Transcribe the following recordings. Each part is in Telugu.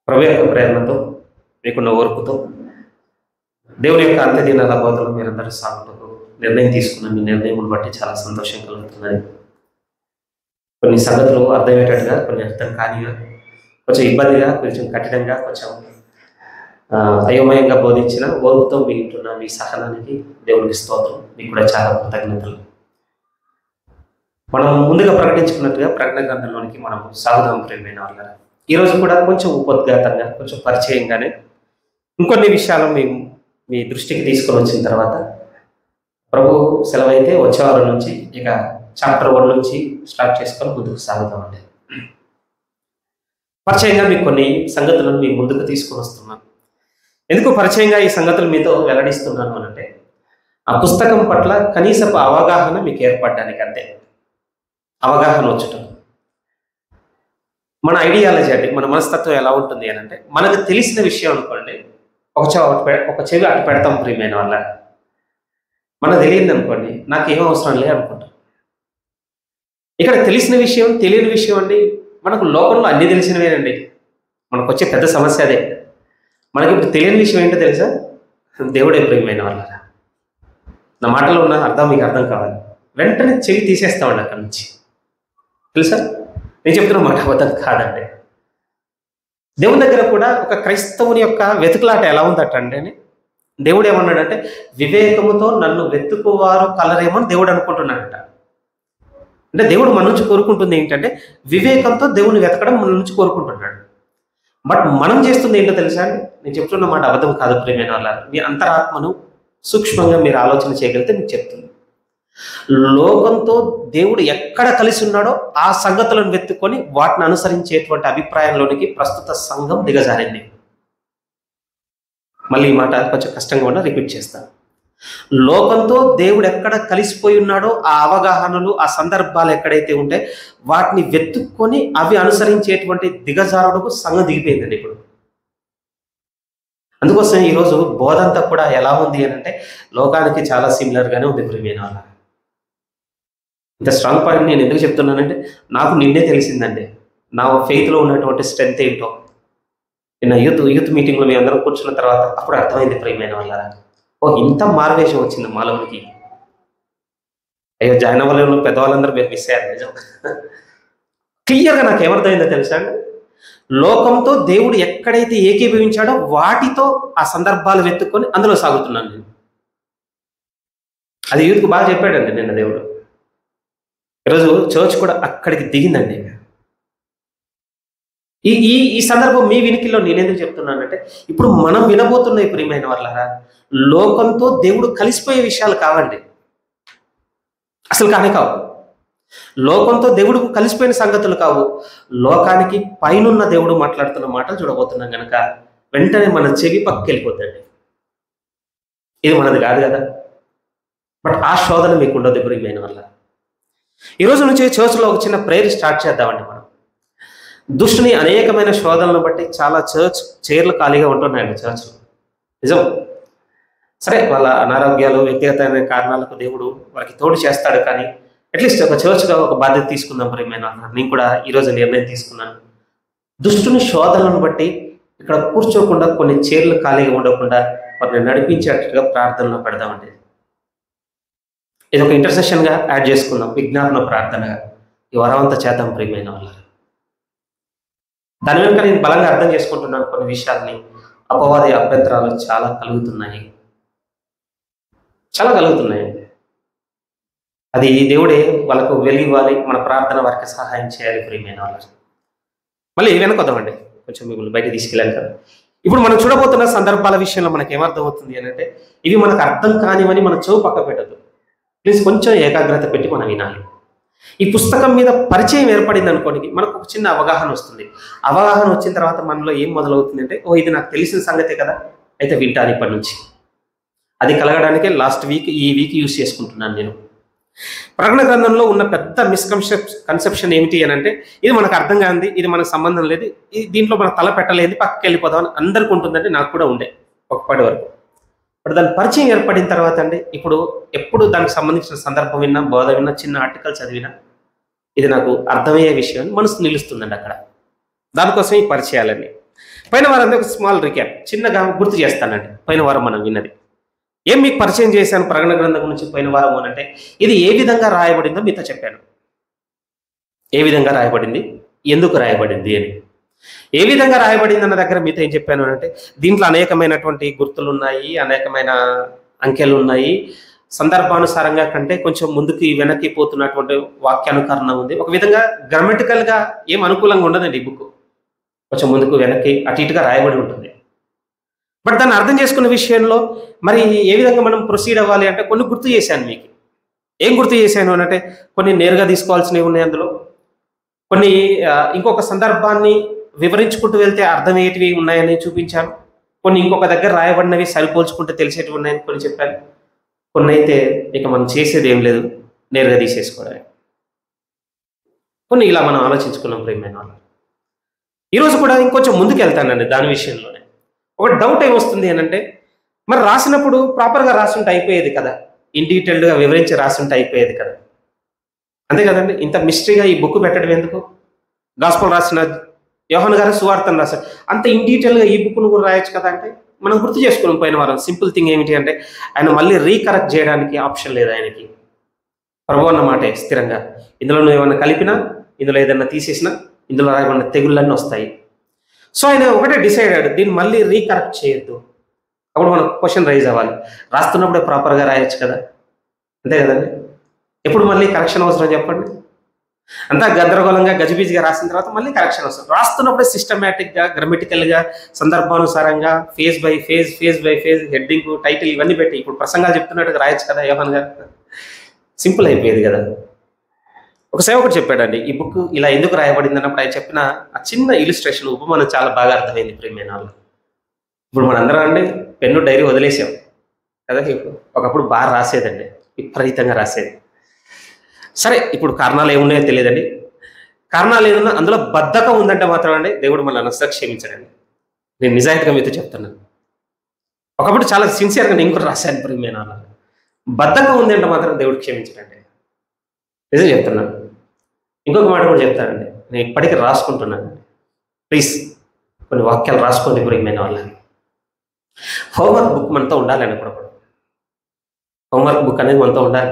ప్రభు యొక్క ప్రేరణతో మీకున్న ఓర్పుతో దేవుని యొక్క అంత్యదినాల బోధలో మీరందరూ సాగుటకు నిర్ణయం తీసుకున్న మీ నిర్ణయం బట్టి చాలా సంతోషం కలుగుతున్నది కొన్ని సంగతులు అర్థమయ్యేటట్టుగా కొన్ని అర్థం కానిగా కొంచెం ఇబ్బందిగా కొంచెం కఠినంగా కొంచెం ఆ, అయోమయంగా బోధించిన ఓర్పుతో మిగులుతున్న మీ సహనానికి దేవునికి స్తోత్రం మీకు కూడా చాలా కృతజ్ఞతలు మనం ముందుగా ప్రకటించుకున్నట్టుగా ప్రకటన గ్రంథంలోనికి మనం సాగుదాం ప్రేమైన వాళ్ళ ఈరోజు కూడా కొంచెం ఉపోద్ఘాతంగా కొంచెం పరిచయంగానే ఇంకొన్ని విషయాలు మేము మీ దృష్టికి తీసుకొని వచ్చిన తర్వాత ప్రభు సెలవైతే వచ్చే వారం నుంచి ఇక చాప్టర్ వన్ నుంచి స్టార్ట్ చేసుకొని ముందుకు సాగుతామండి పరిచయంగా మీకు కొన్ని సంగతులను మీ ముందుకు తీసుకొని వస్తున్నాను ఎందుకు పరిచయంగా ఈ సంగతులు మీతో వెల్లడిస్తున్నాను అనంటే ఆ పుస్తకం పట్ల కనీసపు అవగాహన మీకు ఏర్పడడానికి అంతే అవగాహన వచ్చటం మన ఐడియాలజీ అంటే మన మనస్తత్వం ఎలా ఉంటుంది అని అంటే మనకు తెలిసిన విషయం అనుకోండి ఒక చెవి అటు పె- ఒక చెవి అటు పెడతాం ప్రియమైన వల్ల మనకు తెలియదు అనుకోండి నాకు ఏం అవసరం లేదు అనుకుంటాం ఇక్కడ తెలిసిన విషయం తెలియని విషయం అండి మనకు లోకంలో అన్ని తెలిసినవేనండి మనకు వచ్చే పెద్ద సమస్య అదే మనకి ఇప్పుడు తెలియని విషయం ఏంటో తెలుసా దేవుడే ప్రియమైన వాళ్ళ నా మాటలో ఉన్న అర్థం మీకు అర్థం కావాలి వెంటనే చెవి తీసేస్తామండి అక్కడి నుంచి తెలుసా నేను చెప్తున్న మాట అబద్ధం కాదండి దేవుని దగ్గర కూడా ఒక క్రైస్తవుని యొక్క వెతుకులాట ఎలా ఉందట అంటే దేవుడు ఏమన్నాడంటే వివేకముతో నన్ను వెతుకువారు కలరేమో అని దేవుడు అనుకుంటున్నాడట అంటే దేవుడు మన నుంచి కోరుకుంటుంది ఏంటంటే వివేకంతో దేవుని వెతకడం మన నుంచి కోరుకుంటున్నాడు బట్ మనం చేస్తుంది ఏంటో తెలుసా అండి నేను చెప్తున్న మాట అబద్ధం కాదు ప్రేమైన వాళ్ళ మీ అంతరాత్మను సూక్ష్మంగా మీరు ఆలోచన చేయగలిగితే మీకు చెప్తుంది లోకంతో దేవుడు ఎక్కడ కలిసి ఉన్నాడో ఆ సంగతులను వెతుక్కొని వాటిని అనుసరించేటువంటి అభిప్రాయంలోనికి ప్రస్తుత సంఘం దిగజారింది మళ్ళీ ఈ మాట కొంచెం కష్టంగా ఉన్నా రిపీట్ చేస్తాను లోకంతో దేవుడు ఎక్కడ కలిసిపోయి ఉన్నాడో ఆ అవగాహనలు ఆ సందర్భాలు ఎక్కడైతే ఉంటే వాటిని వెతుక్కొని అవి అనుసరించేటువంటి దిగజారుడుకు సంఘం దిగిపోయిందండి ఇప్పుడు అందుకోసం ఈరోజు బోధంతా కూడా ఎలా ఉంది అని అంటే లోకానికి చాలా సిమిలర్ గానే ఉంది ప్రియమైన వాళ్ళ ఇంత స్ట్రాంగ్ పాయింట్ నేను ఎందుకు చెప్తున్నానంటే నాకు నిన్నే తెలిసిందండి నా faith లో ఉన్నటువంటి స్ట్రెంత్ ఏంటో నిన్న యూత్ యూత్ మీటింగ్లో మీ అందరం కూర్చున్న తర్వాత అప్పుడు అర్థమైంది ప్రియమైన వాళ్ళ ఓ ఇంత మారువేషం వచ్చింది మాలోనికి అయ్యో జాయిన్ అవ్వలేను పెద్దవాళ్ళందరూ మీరు మిస్ అయ్యారు నిజం క్లియర్గా నాకు ఏమర్థమైందో తెలుసా అండి లోకంతో దేవుడు ఎక్కడైతే ఏకీభవించాడో వాటితో ఆ సందర్భాలు వెతుక్కొని అందులో సాగుతున్నాను నేను అది యూత్కు బాగా చెప్పాడండి నిన్న దేవుడు ఈరోజు చర్చ్ కూడా అక్కడికి దిగిందండి ఈ ఈ ఈ సందర్భం మీ వినికిలో నేనెందుకు చెప్తున్నానంటే ఇప్పుడు మనం వినబోతున్న ఈ ప్రియమైన వాళ్ళరా లోకంతో దేవుడు కలిసిపోయే విషయాలు కావండి అసలు కానీ కావు లోకంతో దేవుడు కలిసిపోయిన సంగతులు కావు లోకానికి పైనున్న దేవుడు మాట్లాడుతున్న మాటలు చూడబోతున్నాం కనుక వెంటనే మన చెవి పక్కకి వెళ్ళిపోద్దండి ఇది మనది కాదు కదా బట్ ఆ శోధన మీకు ఉండదు ప్రియమైన వల్ల ఈ రోజు నుంచి చర్చ్లో ఒక చిన్న ప్రేయర్ స్టార్ట్ చేద్దామండి మనం దుష్టుని అనేకమైన శోధనలను బట్టి చాలా చర్చ్ చైర్లు ఖాళీగా ఉంటున్నాయండి చర్చ్లో నిజం సరే వాళ్ళ అనారోగ్యాలు వ్యక్తిగతమైన కారణాలకు దేవుడు వారికి తోడు చేస్తాడు కానీ అట్లీస్ట్ ఒక చర్చ్గా ఒక బాధ్యత తీసుకుందాం ప్రియమైన వాళ్ళ. నేను కూడా ఈరోజు నిర్ణయం తీసుకున్నాను దుష్టుని శోధనలను బట్టి ఇక్కడ కూర్చోకుండా కొన్ని చైర్లు ఖాళీగా ఉండకుండా వారిని నడిపించేటట్టుగా ప్రార్థనలో పెడదామండి ఇది ఒక intercession గా యాడ్ చేసుకుందాం విజ్ఞాపన ప్రార్థనగా ఈ వరం అంతా చేద్దాం ప్రియమైన వాళ్ళ దాని వెనుక నేను బలంగా అర్థం చేసుకుంటున్నాను కొన్ని విషయాల్ని అపవాది అభ్యంతరాలు చాలా కలుగుతున్నాయి చాలా కలుగుతున్నాయి అది దేవుడే వాళ్ళకు వెలిగివ్వాలి మన ప్రార్థన వారికి సహాయం చేయాలి ప్రియమైన వాళ్ళు మళ్ళీ వెనకొద్దామండి కొంచెం మిమ్మల్ని బయట తీసుకెళ్ళాను కదా ఇప్పుడు మనం చూడబోతున్న సందర్భాల విషయంలో మనకి ఏమర్థం అవుతుంది అని అంటే ఇవి మనకు అర్థం కానివని మన చెవు పక్క పెట్టదు ప్లీజ్ కొంచెం ఏకాగ్రత పెట్టి మనం వినాలి ఈ పుస్తకం మీద పరిచయం ఏర్పడింది అనుకోండి మనకు ఒక చిన్న అవగాహన వస్తుంది అవగాహన వచ్చిన తర్వాత మనలో ఏం మొదలవుతుంది అంటే ఓ ఇది నాకు తెలిసిన సంగతే కదా అయితే వింటాను ఇప్పటి నుంచి అది కలగడానికే లాస్ట్ వీక్ ఈ వీక్ యూస్ చేసుకుంటున్నాను నేను ప్రకటన గ్రంథంలో ఉన్న పెద్ద మిస్కన్సెప్ కన్సెప్షన్ ఏమిటి అని అంటే ఇది మనకు అర్థం కాంది ఇది మనకు సంబంధం లేదు ఇది దీంట్లో మన తల పెట్టలేదు పక్కకి వెళ్ళిపోదాం అని అందరికీ ఉంటుందంటే నాకు కూడా ఉండే ఒకప్పటి వరకు ఇప్పుడు దాని పరిచయం ఏర్పడిన తర్వాత అండి ఇప్పుడు ఎప్పుడు దానికి సంబంధించిన సందర్భం విన్నా బోధ విన్నా చిన్న ఆర్టికల్ చదివినా ఇది నాకు అర్థమయ్యే విషయం అని మనసు నిలుస్తుందండి అక్కడ దానికోసం ఈ పరిచయాలన్నీ పోయిన వారం ఒక స్మాల్ రికాప్ చిన్నగా గుర్తు చేస్తానండి పోయిన వారం మనం విన్నది ఏం మీకు పరిచయం చేశాను ప్రకటన గ్రంథం గురించి పోయిన వారం అని అంటే ఇది ఏ విధంగా రాయబడిందో మీతో చెప్పాను ఏ విధంగా రాయబడింది ఎందుకు రాయబడింది అని ఏ విధంగా రాయబడింది అన్న దగ్గర మీతో ఏం చెప్పాను అని అంటే దీంట్లో అనేకమైనటువంటి గుర్తులు ఉన్నాయి అనేకమైన అంకెలు ఉన్నాయి సందర్భానుసారంగా కంటే కొంచెం ముందుకి వెనక్కి పోతున్నటువంటి వాక్యానుకరణ ఉంది ఒక విధంగా grammatical గా ఏం అనుకూలంగా ఉండదండి ఈ బుక్ కొంచెం ముందుకు వెనక్కి అటు ఇటుగా రాయబడి ఉంటుంది బట్ దాన్ని అర్థం చేసుకున్న విషయంలో మరి ఏ విధంగా మనం ప్రొసీడ్ అవ్వాలి అంటే కొన్ని గుర్తు చేశాను మీకు ఏం గుర్తు చేశాను అని అంటే కొన్ని నేరుగా తీసుకోవాల్సినవి ఉన్నాయి అందులో కొన్ని ఆ, ఇంకొక సందర్భాన్ని వివరించుకుంటూ వెళ్తే అర్థమయ్యేటివి ఉన్నాయని చూపించాను కొన్ని ఇంకొక దగ్గర రాయబడినవి సరిపోల్చుకుంటే తెలిసేటివి ఉన్నాయని కొన్ని చెప్పాను కొన్ని అయితే ఇక మనం చేసేది ఏం లేదు నేరుగా తీసేసుకోవడమే కొన్ని ఇలా మనం ఆలోచించుకున్నాం ప్రేమైన వాళ్ళు ఈరోజు కూడా ఇంకొంచెం ముందుకు వెళ్తానండి దాని విషయంలోనే ఒక డౌట్ ఏమొస్తుంది అని అంటే మరి రాసినప్పుడు ప్రాపర్గా రాసుంటే అయిపోయేది కదా ఇన్ డీటెయిల్డ్గా వివరించి రాసుంటే అయిపోయేది కదా అంతే కదండి ఇంత మిస్టరీగా ఈ బుక్ పెట్టడం ఎందుకు గాస్పల్ రాసిన యోహన్ గారు సువార్తను రాశారు అంత ఇన్ డీటెయిల్గా ఈ బుక్ను కూడా రాయొచ్చు కదా అంటే మనం గుర్తు చేసుకున్నాం పోయిన వారం సింపుల్ థింగ్ ఏమిటి అంటే ఆయన మళ్ళీ రీకరెక్ట్ చేయడానికి ఆప్షన్ లేదు ఆయనకి ప్రభు అన్న మాటే స్థిరంగా ఇందులో నువ్వు ఏమైనా కలిపినా ఇందులో ఏదైనా తీసేసినా ఇందులో రాయబడిన తెగుళ్ళన్నీ వస్తాయి సో ఆయన ఒకటే డిసైడ్ అయ్యాడు దీన్ని మళ్ళీ రీకరెక్ట్ చేయొద్దు అప్పుడు మనకు క్వశ్చన్ రైజ్ అవ్వాలి రాస్తున్నప్పుడే ప్రాపర్గా రాయొచ్చు కదా అంతే కదండి ఎప్పుడు మళ్ళీ కరెక్షన్ అవసరం చెప్పండి అంతా గందరగోళంగా గజిబిజిగా రాసిన తర్వాత మళ్ళీ కరెక్షన్ అవసరం రాస్తున్నప్పుడే సిస్టమేటిక్గా గ్రామటికల్గా సందర్భానుసారంగా phase by phase phase by phase heading title ఇవన్నీ పెట్టి ఇప్పుడు ప్రసంగాలు చెప్తున్నట్టుగా రాయొచ్చు కదా యోహన్ గారు సింపుల్ అయిపోయేది కదా ఒక సేవకుడు చెప్పాడండి ఈ బుక్ ఇలా ఎందుకు రాయబడింది అన్నప్పుడు ఆయన చెప్పిన ఆ చిన్న ఇలిస్ట్రేషన్ ఉపమానం చాలా బాగా అర్థమైంది ప్రేమైన వాళ్ళు ఇప్పుడు మనందరం అండి పెన్ను డైరీ వదిలేసాం కదా ఇప్పుడు ఒకప్పుడు బాగా రాసేదండి విపరీతంగా రాసేది సరే ఇప్పుడు కారణాలు ఏమున్నాయో తెలియదండి కారణాలు ఏదన్నా అందులో బద్ధకం ఉందంటే మాత్రం అండి దేవుడు మన అనస్తా క్షమించడండి నేను నిజాయితీగా మీతో చెప్తున్నాను ఒకప్పుడు చాలా సిన్సియర్గా నేను కూడా రాశాను ప్రియమైన వాళ్ళు బద్ధకం ఉందంటే మాత్రం దేవుడు క్షమించడండి నిజం చెప్తున్నాను ఇంకొక మాట కూడా చెప్తానండి నేను ఇప్పటికీ రాసుకుంటున్నాను ప్లీజ్ కొన్ని వాక్యాలు రాసుకోండి ప్రియమైన వాళ్ళని హోంవర్క్ బుక్ మనతో ఉండాలి అన్నప్పుడు హోంవర్క్ బుక్ అనేది మనతో ఉండాలి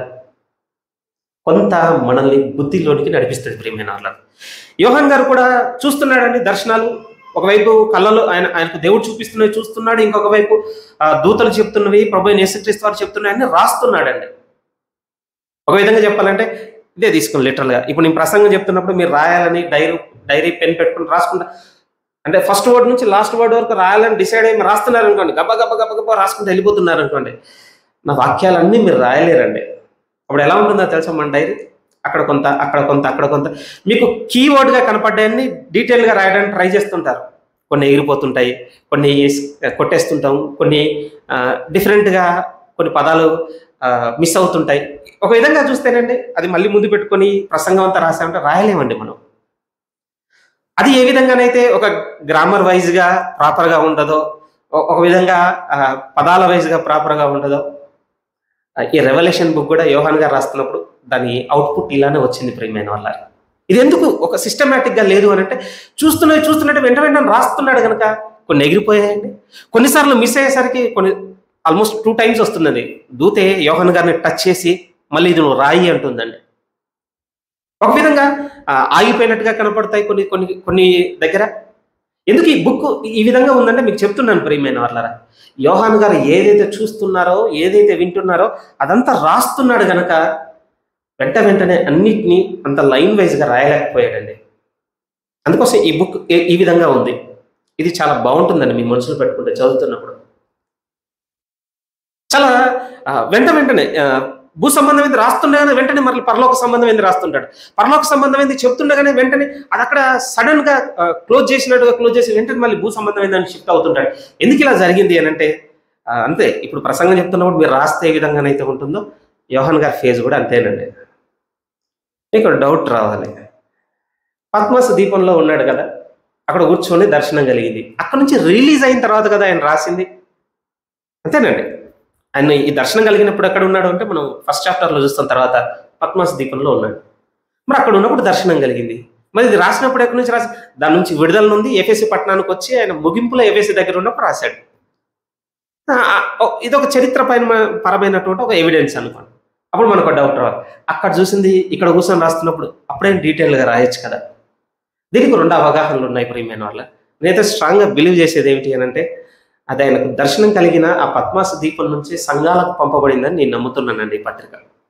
కొంత మనల్ని బుద్ధిలోనికి నడిపిస్తుంది ప్రియమైన వాళ్ళని యోహన్ గారు కూడా చూస్తున్నాడండి దర్శనాలు ఒకవైపు కళ్ళలో ఆయన ఆయనకు దేవుడు చూపిస్తున్నవి చూస్తున్నాడు ఇంకొక వైపు ఆ, దూతలు చెప్తున్నవి ప్రభు యేసుక్రీస్తు వారు చెప్తున్నాయని రాస్తున్నాడండి ఒక విధంగా చెప్పాలంటే ఇదే తీసుకుని లిటరల్గా ఇప్పుడు నేను ప్రసంగం చెప్తున్నప్పుడు మీరు రాయాలని డైరీ డైరీ పెన్ పెట్టుకుని రాసుకుంటా అంటే ఫస్ట్ వర్డ్ నుంచి లాస్ట్ వర్డ్ వరకు రాయాలని డిసైడ్ అయ్యి మీరు రాస్తున్నారు అనుకోండి గబ గబ గబ గబ రాసుకుంటూ వెళ్ళిపోతున్నారు అనుకోండి నా వాక్యాలన్నీ మీరు రాయలేరండి అప్పుడు ఎలా ఉంటుందో తెలుసా మన డైరీ అక్కడ కొంత అక్కడ కొంత అక్కడ కొంత మీకు కీవర్డ్గా కనపడ్డాయన్ని డీటెయిల్గా రాయడానికి ట్రై చేస్తుంటారు కొన్ని ఎగిరిపోతుంటాయి కొన్ని కొట్టేస్తుంటాం కొన్ని డిఫరెంట్గా కొన్ని పదాలు మిస్ అవుతుంటాయి ఒక విధంగా చూస్తేనండి అది మళ్ళీ ముందు పెట్టుకొని ప్రసంగం అంతా రాసామంటే రాయలేమండి మనం అది ఏ విధంగానైతే ఒక గ్రామర్ వైజ్గా ప్రాపర్గా ఉండదో ఒ- ఒక విధంగా ఆ, పదాల వైజ్గా ప్రాపర్గా ఉండదో ఆ, ఈ రెవల్యూషన్ బుక్ కూడా యోహాన్ గారు రాస్తున్నప్పుడు దాని అవుట్పుట్ ఇలానే వచ్చింది ప్రియమైన వల్ల ఇది ఎందుకు ఒక సిస్టమేటిక్గా లేదు అని అంటే చూస్తున్నది చూస్తున్నట్టు వెంట వెంటనే రాస్తున్నాడు కనుక కొన్ని ఎగిరిపోయాయండి కొన్నిసార్లు మిస్ అయ్యేసరికి కొన్ని ఆల్మోస్ట్ టూ టైమ్స్ వస్తున్నది దూతే యోహన్ గారిని టచ్ చేసి మళ్ళీ ఇది నువ్వు రాయి అంటుందండి ఒక విధంగా ఆ, ఆగిపోయినట్టుగా కనపడతాయి కొన్ని కొన్ని కొన్ని దగ్గర ఎందుకు ఈ బుక్ ఈ విధంగా ఉందంటే మీకు చెప్తున్నాను ప్రియమైన వాళ్ళరా యోహాన్ గారు ఏదైతే చూస్తున్నారో ఏదైతే వింటున్నారో అదంతా రాస్తున్నాడు గనక వెంట వెంటనే అన్నిటినీ అంత లైన్ వైజ్గా రాయలేకపోయాడండి అందుకోసం ఈ బుక్ ఈ- ఈ విధంగా ఉంది ఇది చాలా బాగుంటుందండి మీ మనసులో పెట్టుకుంటే చదువుతున్నప్పుడు చాలా ఆ, వెంట వెంటనే ఆ, భూ సంబంధమైంది రాస్తుండగానే వెంటనే మళ్ళీ పరలోక సంబంధమైంది రాస్తుంటాడు పరలోక సంబంధమైంది చెప్తుండగానే వెంటనే అది అక్కడ సడన్ గా క్లోజ్ చేసినట్టుగా క్లోజ్ చేసి వెంటనే మళ్ళీ భూ సంబంధమైంది అని షిఫ్ట్ అవుతుంటాడు ఎందుకు ఇలా జరిగింది అని అంటే ఆ, అంతే ఇప్పుడు ప్రసంగం చెప్తున్నప్పుడు మీరు రాస్తే ఏ విధంగానైతే ఉంటుందో యోహన్ గారి ఫేజ్ కూడా అంతేనండి మీకు డౌట్ రావాలి పద్మాస దీపంలో ఉన్నాడు కదా అక్కడ కూర్చొని దర్శనం కలిగింది అక్కడ నుంచి రిలీజ్ అయిన తర్వాత కదా ఆయన రాసింది అంతేనండి ఆయన ఈ దర్శనం కలిగినప్పుడు ఎక్కడ ఉన్నాడు అంటే మనం ఫస్ట్ చాప్టర్లో చూస్తాం తర్వాత పద్మాస దీపంలో ఉన్నాడు మరి అక్కడ ఉన్నప్పుడు దర్శనం కలిగింది మరి ఇది రాసినప్పుడు ఎక్కడి నుంచి రాసి దాని నుంచి విడుదల నుండి ఎఫ్ఎస్సి పట్టణానికి వచ్చి ఆయన ముగింపులో ఎఫ్ఎస్సి దగ్గర ఉన్నప్పుడు రాశాడు ఆ, ఓ, ఇది ఒక చరిత్ర పైన పరమైనటువంటి ఒక ఎవిడెన్స్ అనుకోండి అప్పుడు మనకు డౌట్ రావాలి అక్కడ చూసింది ఇక్కడ కూర్చొని రాస్తున్నప్పుడు అప్పుడేం డీటెయిల్గా రాయొచ్చు కదా దీనికి రెండు అవగాహనలు ఉన్నాయి ప్రియమైన వాళ్ళ నేనైతే స్ట్రాంగ్గా బిలీవ్ చేసేది ఏమిటి అని అంటే అది ఆయనకు దర్శనం కలిగిన ఆ పద్మాస దీపం నుంచి సంఘాలకు పంపబడిందని నేను నమ్ముతున్నానండి ఈ పత్రిక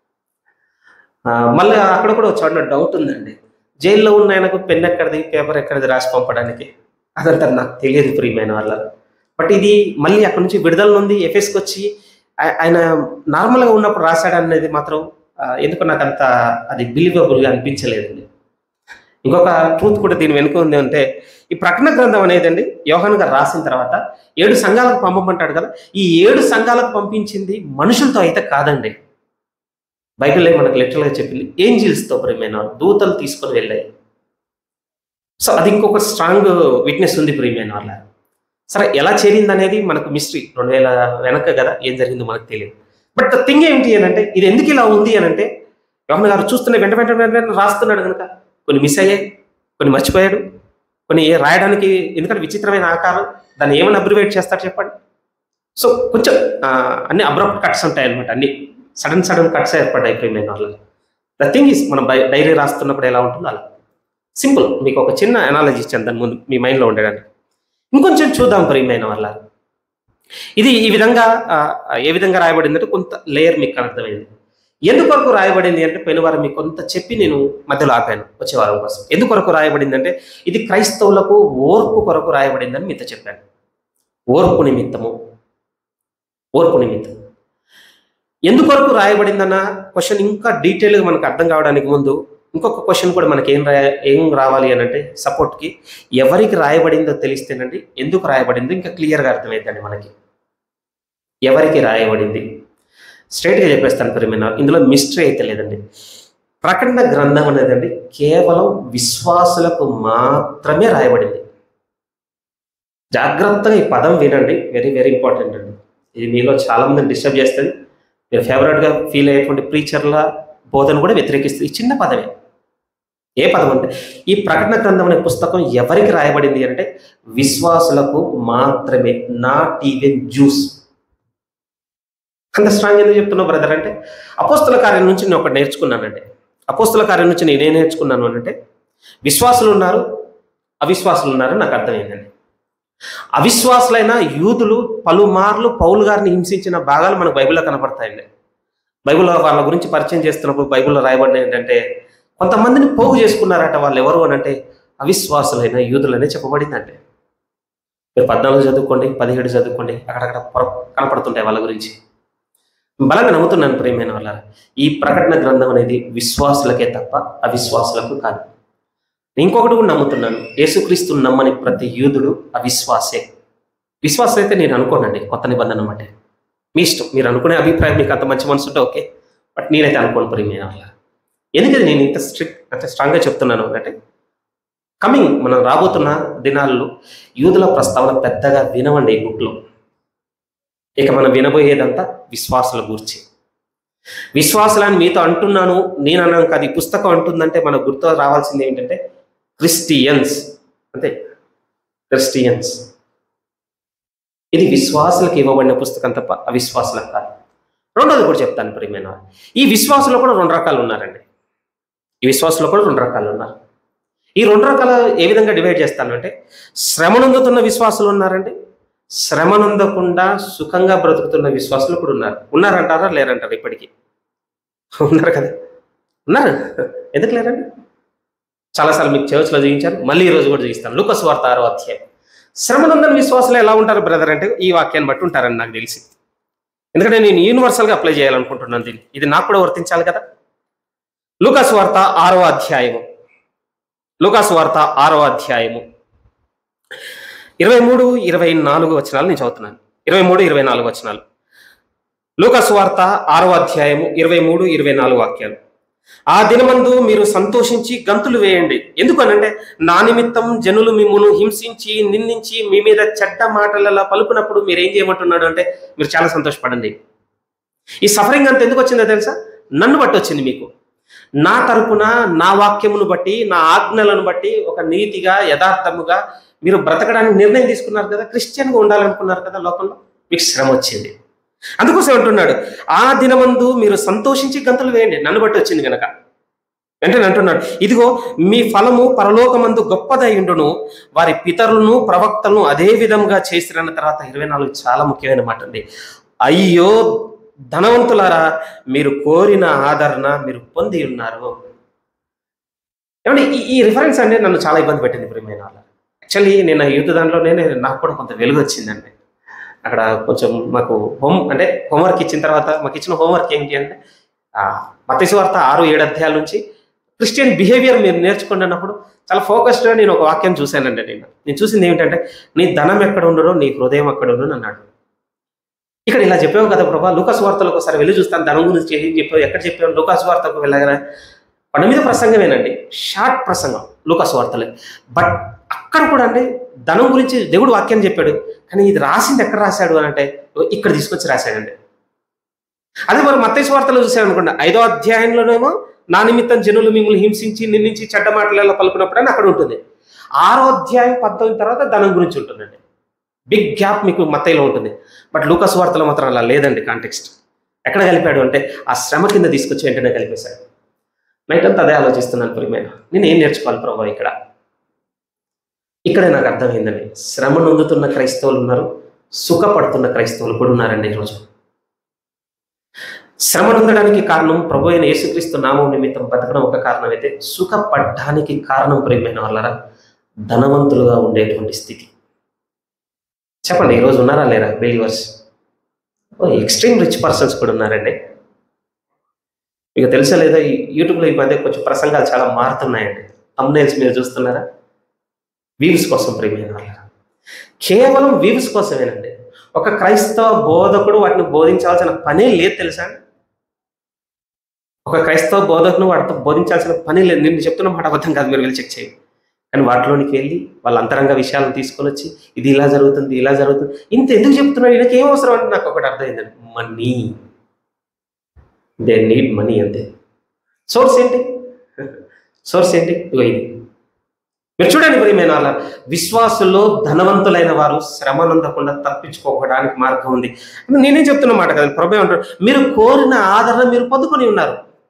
ఆ, మళ్ళీ అక్కడ కూడా ఒక చోట డౌట్ ఉందండి జైల్లో ఉన్న ఆయనకు పెన్ ఎక్కడిది పేపర్ ఎక్కడిది రాసి పంపడానికి అదంతా నాకు తెలియదు ప్రియమైన వాళ్ళ బట్ ఇది మళ్ళీ అక్కడ నుంచి విడుదల నుండి ఎఫ్ఎస్కి వచ్చి ఆ- ఆయన నార్మల్గా ఉన్నప్పుడు రాశాడు అనేది మాత్రం ఆ, ఎందుకో నాకు అంత అది బిలీవబుల్గా అనిపించలేదండి ఇంకొక ట్రూత్ కూడా దీని వెనుక ఉంది అంటే ఈ ప్రకటన గ్రంథం అనేదండి యోహాన్ గారు రాసిన తర్వాత ఏడు సంఘాలకు పంపమంటాడు కదా ఈ ఏడు సంఘాలకు పంపించింది మనుషులతో అయితే కాదండి బైబిల్లో మనకు లిటరల్గా చెప్పింది ఏంజిల్స్తో ప్రియమైన వాళ్ళు, దూతలు తీసుకొని వెళ్ళాయి సో అది ఇంకొక స్ట్రాంగ్ విట్నెస్ ఉంది ప్రియమైన వాళ్ళ సరే ఎలా చేరింది అనేది మనకు మిస్టరీ రెండు వేల వెనక కదా ఏం జరిగిందో మనకు తెలియదు బట్ ద థింగ్ ఏంటి అని అంటే ఇది ఎందుకు ఇలా ఉంది అని అంటే యోహన్ గారు చూస్తున్న వెంట వెంట వెంట వెంటనే రాస్తున్నాడు కనుక కొన్ని మిస్ అయ్యాయి కొన్ని మర్చిపోయాడు కొన్ని రాయడానికి ఎందుకంటే విచిత్రమైన ఆకారం దాన్ని ఏమైనా అబ్రివేట్ చేస్తాడు చెప్పండి సో కొంచెం ఆ, అన్ని అబ్రప్ట్ కట్స్ ఉంటాయి అనమాట అన్ని సడన్ సడన్ కట్స్ ఏర్పడ్డాయి ప్రియమైన వాళ్ళు ద థింగ్ ఇస్ మనం డైరీ రాస్తున్నప్పుడు ఎలా ఉంటుందో అలా సింపుల్ మీకు ఒక చిన్న అనాలజీ ఇచ్చాను దాని ముందు మీ మైండ్లో ఉండడానికి ఇంకొంచెం చూద్దాం ప్రియమైన వాళ్ళ ఇది ఈ విధంగా ఆ, ఏ విధంగా రాయబడింది అంటే కొంత లేయర్ మీకు అర్థమైంది ఎందుకొరకు రాయబడింది అంటే పోయిన వారం మీకు కొంత చెప్పి నేను మధ్యలో ఆపాను వచ్చే వారం కోసం ఎందుకొరకు రాయబడింది అంటే ఇది క్రైస్తవులకు ఓర్పు కొరకు రాయబడిందని మీతో చెప్పాను ఓర్పు నిమిత్తము ఓర్పు నిమిత్తం ఎందుకొరకు రాయబడిందన్న క్వశ్చన్ ఇంకా డీటెయిల్గా మనకు అర్థం కావడానికి ముందు ఇంకొక క్వశ్చన్ కూడా మనకి ఏం రాయ ఏం రావాలి అని అంటే సపోర్ట్కి ఎవరికి రాయబడిందో తెలిస్తేనండి ఎందుకు రాయబడిందో ఇంకా క్లియర్గా అర్థమైందండి మనకి ఎవరికి రాయబడింది స్ట్రైట్గా చెప్పేస్తాను ప్రియమైన ఇందులో మిస్టరీ అయితే లేదండి ప్రకటన గ్రంథం అనేదండి కేవలం విశ్వాసులకు మాత్రమే రాయబడింది జాగ్రత్తగా ఈ పదం వినండి వెరీ వెరీ ఇంపార్టెంట్ అండి ఇది మీలో చాలా మందిని డిస్టర్బ్ చేస్తుంది మీరు ఫేవరెట్గా ఫీల్ అయ్యేటువంటి ప్రీచర్ల బోధన కూడా వ్యతిరేకిస్తుంది ఈ చిన్న పదమే ఏ పదం అంటే ఈ ప్రకటన గ్రంథం అనే పుస్తకం ఎవరికి రాయబడింది అంటే విశ్వాసులకు మాత్రమే నాట్ ఈవెన్ జ్యూస్ అంత స్ట్రాంగ్ ఎందుకు చెప్తున్నావు బ్రదర్ అంటే అపోస్తుల కార్యం నుంచి నేను ఒకటి నేర్చుకున్నానండి అపోస్తుల కార్యం నుంచి నేనేం నేర్చుకున్నాను అంటే విశ్వాసులు ఉన్నారు అవిశ్వాసులు ఉన్నారు నాకు అర్థమైందండి అవిశ్వాసులైన యూదులు పలుమార్లు పౌలు గారిని హింసించిన భాగాలు మనకు బైబిల్లో కనపడతాయండి బైబిల్లో వాళ్ళ గురించి పరిచయం చేస్తున్నప్పుడు బైబిల్లో రాయబడిన ఏంటంటే కొంతమందిని పోగు చేసుకున్నారట వాళ్ళు ఎవరు అని అంటే అవిశ్వాసులైన యూదులనే చెప్పబడిందంటే మీరు పద్నాలుగు చదువుకోండి పదిహేడు చదువుకోండి అక్కడక్కడ పొర- కనపడుతుంటాయి వాళ్ళ గురించి బలంగా నమ్ముతున్నాను ప్రియమైన వాళ్ళ ఈ ప్రకటన గ్రంథం అనేది విశ్వాసులకే తప్ప అవిశ్వాసులకు కాదు ఇంకొకటి కూడా నమ్ముతున్నాను యేసుక్రీస్తుని నమ్మని ప్రతి యూదుడు అవిశ్వాసే విశ్వాసం అయితే నేను అనుకోనండి కొత్త నిబంధన అంటే మీ ఇష్టం మీరు అనుకునే అభిప్రాయం మీకు అంత మంచి మనసు ఉంటే ఓకే బట్ నేనైతే అనుకోను ప్రియమైన వాళ్ళ ఎందుకంటే నేను ఇంత స్ట్రిక్ట్ అంటే స్ట్రాంగ్గా చెప్తున్నాను అంటే కమింగ్ మనం రాబోతున్న దినాల్లో యూదుల ప్రస్తావన పెద్దగా వినవండి ఈ బుక్లో ఇక మనం వినబోయేదంతా విశ్వాసుల గురించి విశ్వాసులని మీతో అంటున్నాను నేను అన్నాను కాదు ఈ పుస్తకం అంటుందంటే మనకు గుర్తు రావాల్సింది ఏంటంటే క్రిస్టియన్స్ అంతే క్రిస్టియన్స్ ఇది విశ్వాసులకు ఇవ్వబడిన పుస్తకం తప్ప అవిశ్వాసులకు కాదు రెండోది కూడా చెప్తాను ప్రియమైన వారు. ఈ విశ్వాసులో కూడా రెండు రకాలు ఉన్నారండి ఈ విశ్వాసులో కూడా రెండు రకాలు ఉన్నారు ఈ రెండు రకాల ఏ విధంగా డివైడ్ చేస్తాను అంటే శ్రమనందుతున్న విశ్వాసులు ఉన్నారండి శ్రమనందకుండా సుఖంగా బ్రతుకుతున్న విశ్వాసులు కూడా ఉన్నారు ఉన్నారంటారా లేరంటారా ఇప్పటికీ ఉన్నారు కదా ఉన్నారు ఎందుకు లేరండి చాలాసార్లు మీకు చర్చ్లో చూపించాను మళ్ళీ ఈ రోజు కూడా చూపిస్తాను లూకస్ వార్త ఆరో అధ్యాయం శ్రమనందని విశ్వాసులు ఎలా ఉంటారు బ్రదర్ అంటే ఈ వాక్యాన్ని బట్టి ఉంటారని నాకు తెలిసి ఎందుకంటే నేను యూనివర్సల్గా అప్లై చేయాలనుకుంటున్నాను దీన్ని ఇది నాకు కూడా వర్తించాలి కదా లూకాసు వార్త ఆరో అధ్యాయము లూకాసు వార్త ఆరో అధ్యాయము ఇరవై మూడు ఇరవై నాలుగు వచనాలు నేను చదువుతున్నాను ఇరవై మూడు ఇరవై నాలుగు వచనాలు లూకాసు వార్త ఆరో అధ్యాయము ఇరవై మూడు ఇరవై నాలుగు వాక్యాలు ఆ దినమందు మీరు సంతోషించి గంతులు వేయండి ఎందుకనంటే నా నిమిత్తం జనులు మిమ్మును హింసించి నిందించి మీ మీద చెడ్డ మాటలలో పలుకున్నప్పుడు మీరు ఏం చేయమంటున్నాడు అంటే మీరు చాలా సంతోషపడండి ఈ సఫరింగ్ అంత ఎందుకు వచ్చిందో తెలుసా నన్ను బట్టి వచ్చింది మీకు నా తరపున నా వాక్యమును బట్టి నా ఆజ్ఞలను బట్టి ఒక నీతిగా యథార్థముగా మీరు బ్రతకడానికి నిర్ణయం తీసుకున్నారు కదా క్రిస్టియన్గా ఉండాలనుకున్నారు కదా లోకంలో మీకు శ్రమ వచ్చింది అందుకోసం అంటున్నాడు ఆ దినమందు మీరు సంతోషించి గంతులు వేయండి నన్ను బట్టి వచ్చింది గనక వెంటనే అంటున్నాడు ఇదిగో మీ ఫలము పరలోకమందు గొప్పదయ్యుండును వారి పితరులను ప్రవక్తలను అదే విధంగా చేసిరన్న తర్వాత ఇరవై నాలుగు చాలా ముఖ్యమైన మాట అండి అయ్యో ధనవంతులారా మీరు కోరిన ఆదరణ మీరు పొంది ఉన్నారు ఏమంటే ఈ ఈ రిఫరెన్స్ అంటే నన్ను చాలా ఇబ్బంది పెట్టింది ప్రియమైన వాళ్ళ యాక్చువల్లీ నేను యూత్ దాంట్లోనే నేను- నాకు కూడా కొంత వెలుగు వచ్చిందండి అక్కడ కొంచెం మాకు హోమ్ అంటే హోంవర్క్ ఇచ్చిన తర్వాత మాకు ఇచ్చిన హోంవర్క్ ఏంటి అంటే మతేసు వార్త ఆరు ఏడు అధ్యాయాల నుంచి క్రిస్టియన్ బిహేవియర్ మీరు నేర్చుకోండి అన్నప్పుడు చాలా ఫోకస్డ్గా నేను ఒక వాక్యం చూశానండి నేను నేను చూసింది ఏమిటంటే నీ ధనం ఎక్కడ ఉండడో నీ హృదయం ఎక్కడ ఉండను అన్నాడు ఇక్కడ ఇలా చెప్పావు కదా ప్రభా లూకాస్ వార్తలకు ఒకసారి వెళ్ళి చూస్తాను ధనం గురించి ఏం చెప్పావు ఎక్కడ చెప్పావు లూకాస్ వార్తకు వెళ్ళగానే కొండ మీద ప్రసంగమేనండి షార్ట్ ప్రసంగం లూకాస్ వార్తలే బట్ అక్కడ కూడా అండి ధనం గురించి దేవుడు వాక్యం చెప్పాడు కానీ ఇది రాసింది ఎక్కడ రాశాడు అని అంటే ఇక్కడ తీసుకొచ్చి రాశాడండి అదే మరి మత్తయి వార్తలో చూసాను అనుకోండి ఐదో అధ్యాయంలోనేమో నా నిమిత్తం జనులు మిమ్మల్ని హింసించి నిందించి చెడ్డ మాటలలో పలుకున్నప్పుడు అని అక్కడ ఉంటుంది ఆరో అధ్యాయం పంతొమ్మిది తర్వాత ధనం గురించి ఉంటుందండి బిగ్ గ్యాప్ మీకు మత్తయిలో ఉంటుంది బట్ లూకస్ వార్తలో మాత్రం అలా లేదండి కాంటెక్స్ట్ ఎక్కడ కలిపాడు అంటే ఆ శ్రమ కింద తీసుకొచ్చి వెంటనే కలిపేశాడు నైట్ అంతా అదే ఆలోచిస్తున్నాను ప్రియమైన నేను ఏం నేర్చుకోవాలి ప్రభావ ఇక్కడ ఇక్కడే నాకు అర్థమైందండి శ్రమ నొందుతున్న క్రైస్తవులు ఉన్నారు సుఖపడుతున్న క్రైస్తవులు కూడా ఉన్నారండి ఈరోజు శ్రమ నొందడానికి కారణం ప్రభు అయిన యేసుక్రీస్తు నామం నిమిత్తం బతకడం ఒక కారణం అయితే సుఖపడ్డానికి కారణం ప్రియమైన వాళ్ళరా ధనవంతులుగా ఉండేటువంటి స్థితి చెప్పండి ఈరోజు ఉన్నారా లేరా బిలీవర్స్ ఓ ఎక్స్ట్రీమ్ రిచ్ పర్సన్స్ కూడా ఉన్నారండి మీకు తెలుసా లేదా ఈ యూట్యూబ్లో ఈ మధ్య కొంచెం ప్రసంగాలు చాలా మారుతున్నాయండి అమ్నైల్స్ మీరు చూస్తున్నారా వీవ్స్ కోసం ప్రియమైన వాళ్ళరా కేవలం వీవ్స్ కోసమేనండి ఒక క్రైస్తవ బోధకుడు వాటిని బోధించాల్సిన పనే లేదు తెలుసా అండి? ఒక క్రైస్తవ బోధకును వాటితో బోధించాల్సిన పని లేదు నేను చెప్తున్న మాట అబద్ధం కాదు మీరు వెళ్ళి చెక్ చేయండి కానీ వాటిలోనికి వెళ్ళి వాళ్ళ అంతరంగ విషయాలను తీసుకొని వచ్చి ఇది ఇలా జరుగుతుంది ఇలా జరుగుతుంది ఇంత ఎందుకు చెప్తున్నాడు ఈయనకి ఏం అవసరం అంటే నాకు ఒకటి అర్థమైందండి మనీ దే నీడ్ మనీ అంతే సోర్స్ ఏంటి సోర్స్ ఏంటి ఇగో ఇది మీరు చూడండి ప్రియమైన వాళ్ళ విశ్వాసుల్లో ధనవంతులైన వారు శ్రమ నొందకుండా తప్పించుకోవడానికి మార్గం ఉంది నేనేం చెప్తున్న మాట కదా ప్రభు అంటాడు మీరు కోరిన ఆదరణ మీరు పొందుకొని ఉన్నారు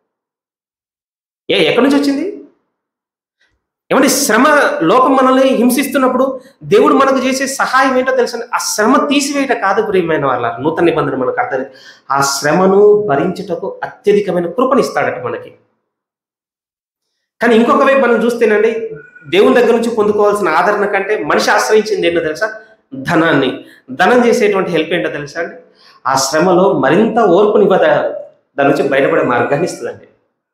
ఏ ఎక్కడి నుంచి వచ్చింది ఏమంటే శ్రమ లోకం మనల్ని హింసిస్తున్నప్పుడు దేవుడు మనకు చేసే సహాయం ఏంటో తెలుసు ఆ శ్రమ తీసివేయట కాదు ప్రియమైన వాళ్ళ నూతన నిబంధన మనకు అర్థం ఆ శ్రమను భరించుటకు అత్యధికమైన కృపనిస్తాడట మనకి కానీ ఇంకొక వైపు మనం చూస్తేనండి దేవుని దగ్గర నుంచి పొందుకోవాల్సిన ఆదరణ కంటే మనిషి ఆశ్రయించింది ఏంటో తెలుసా ధనాన్ని ధనం చేసేటువంటి హెల్ప్ ఏంటో తెలుసా అండి ఆ శ్రమలో మరింత ఓర్పునివ్వద దాని నుంచి బయటపడే మార్గాన్ని ఇస్తుందండి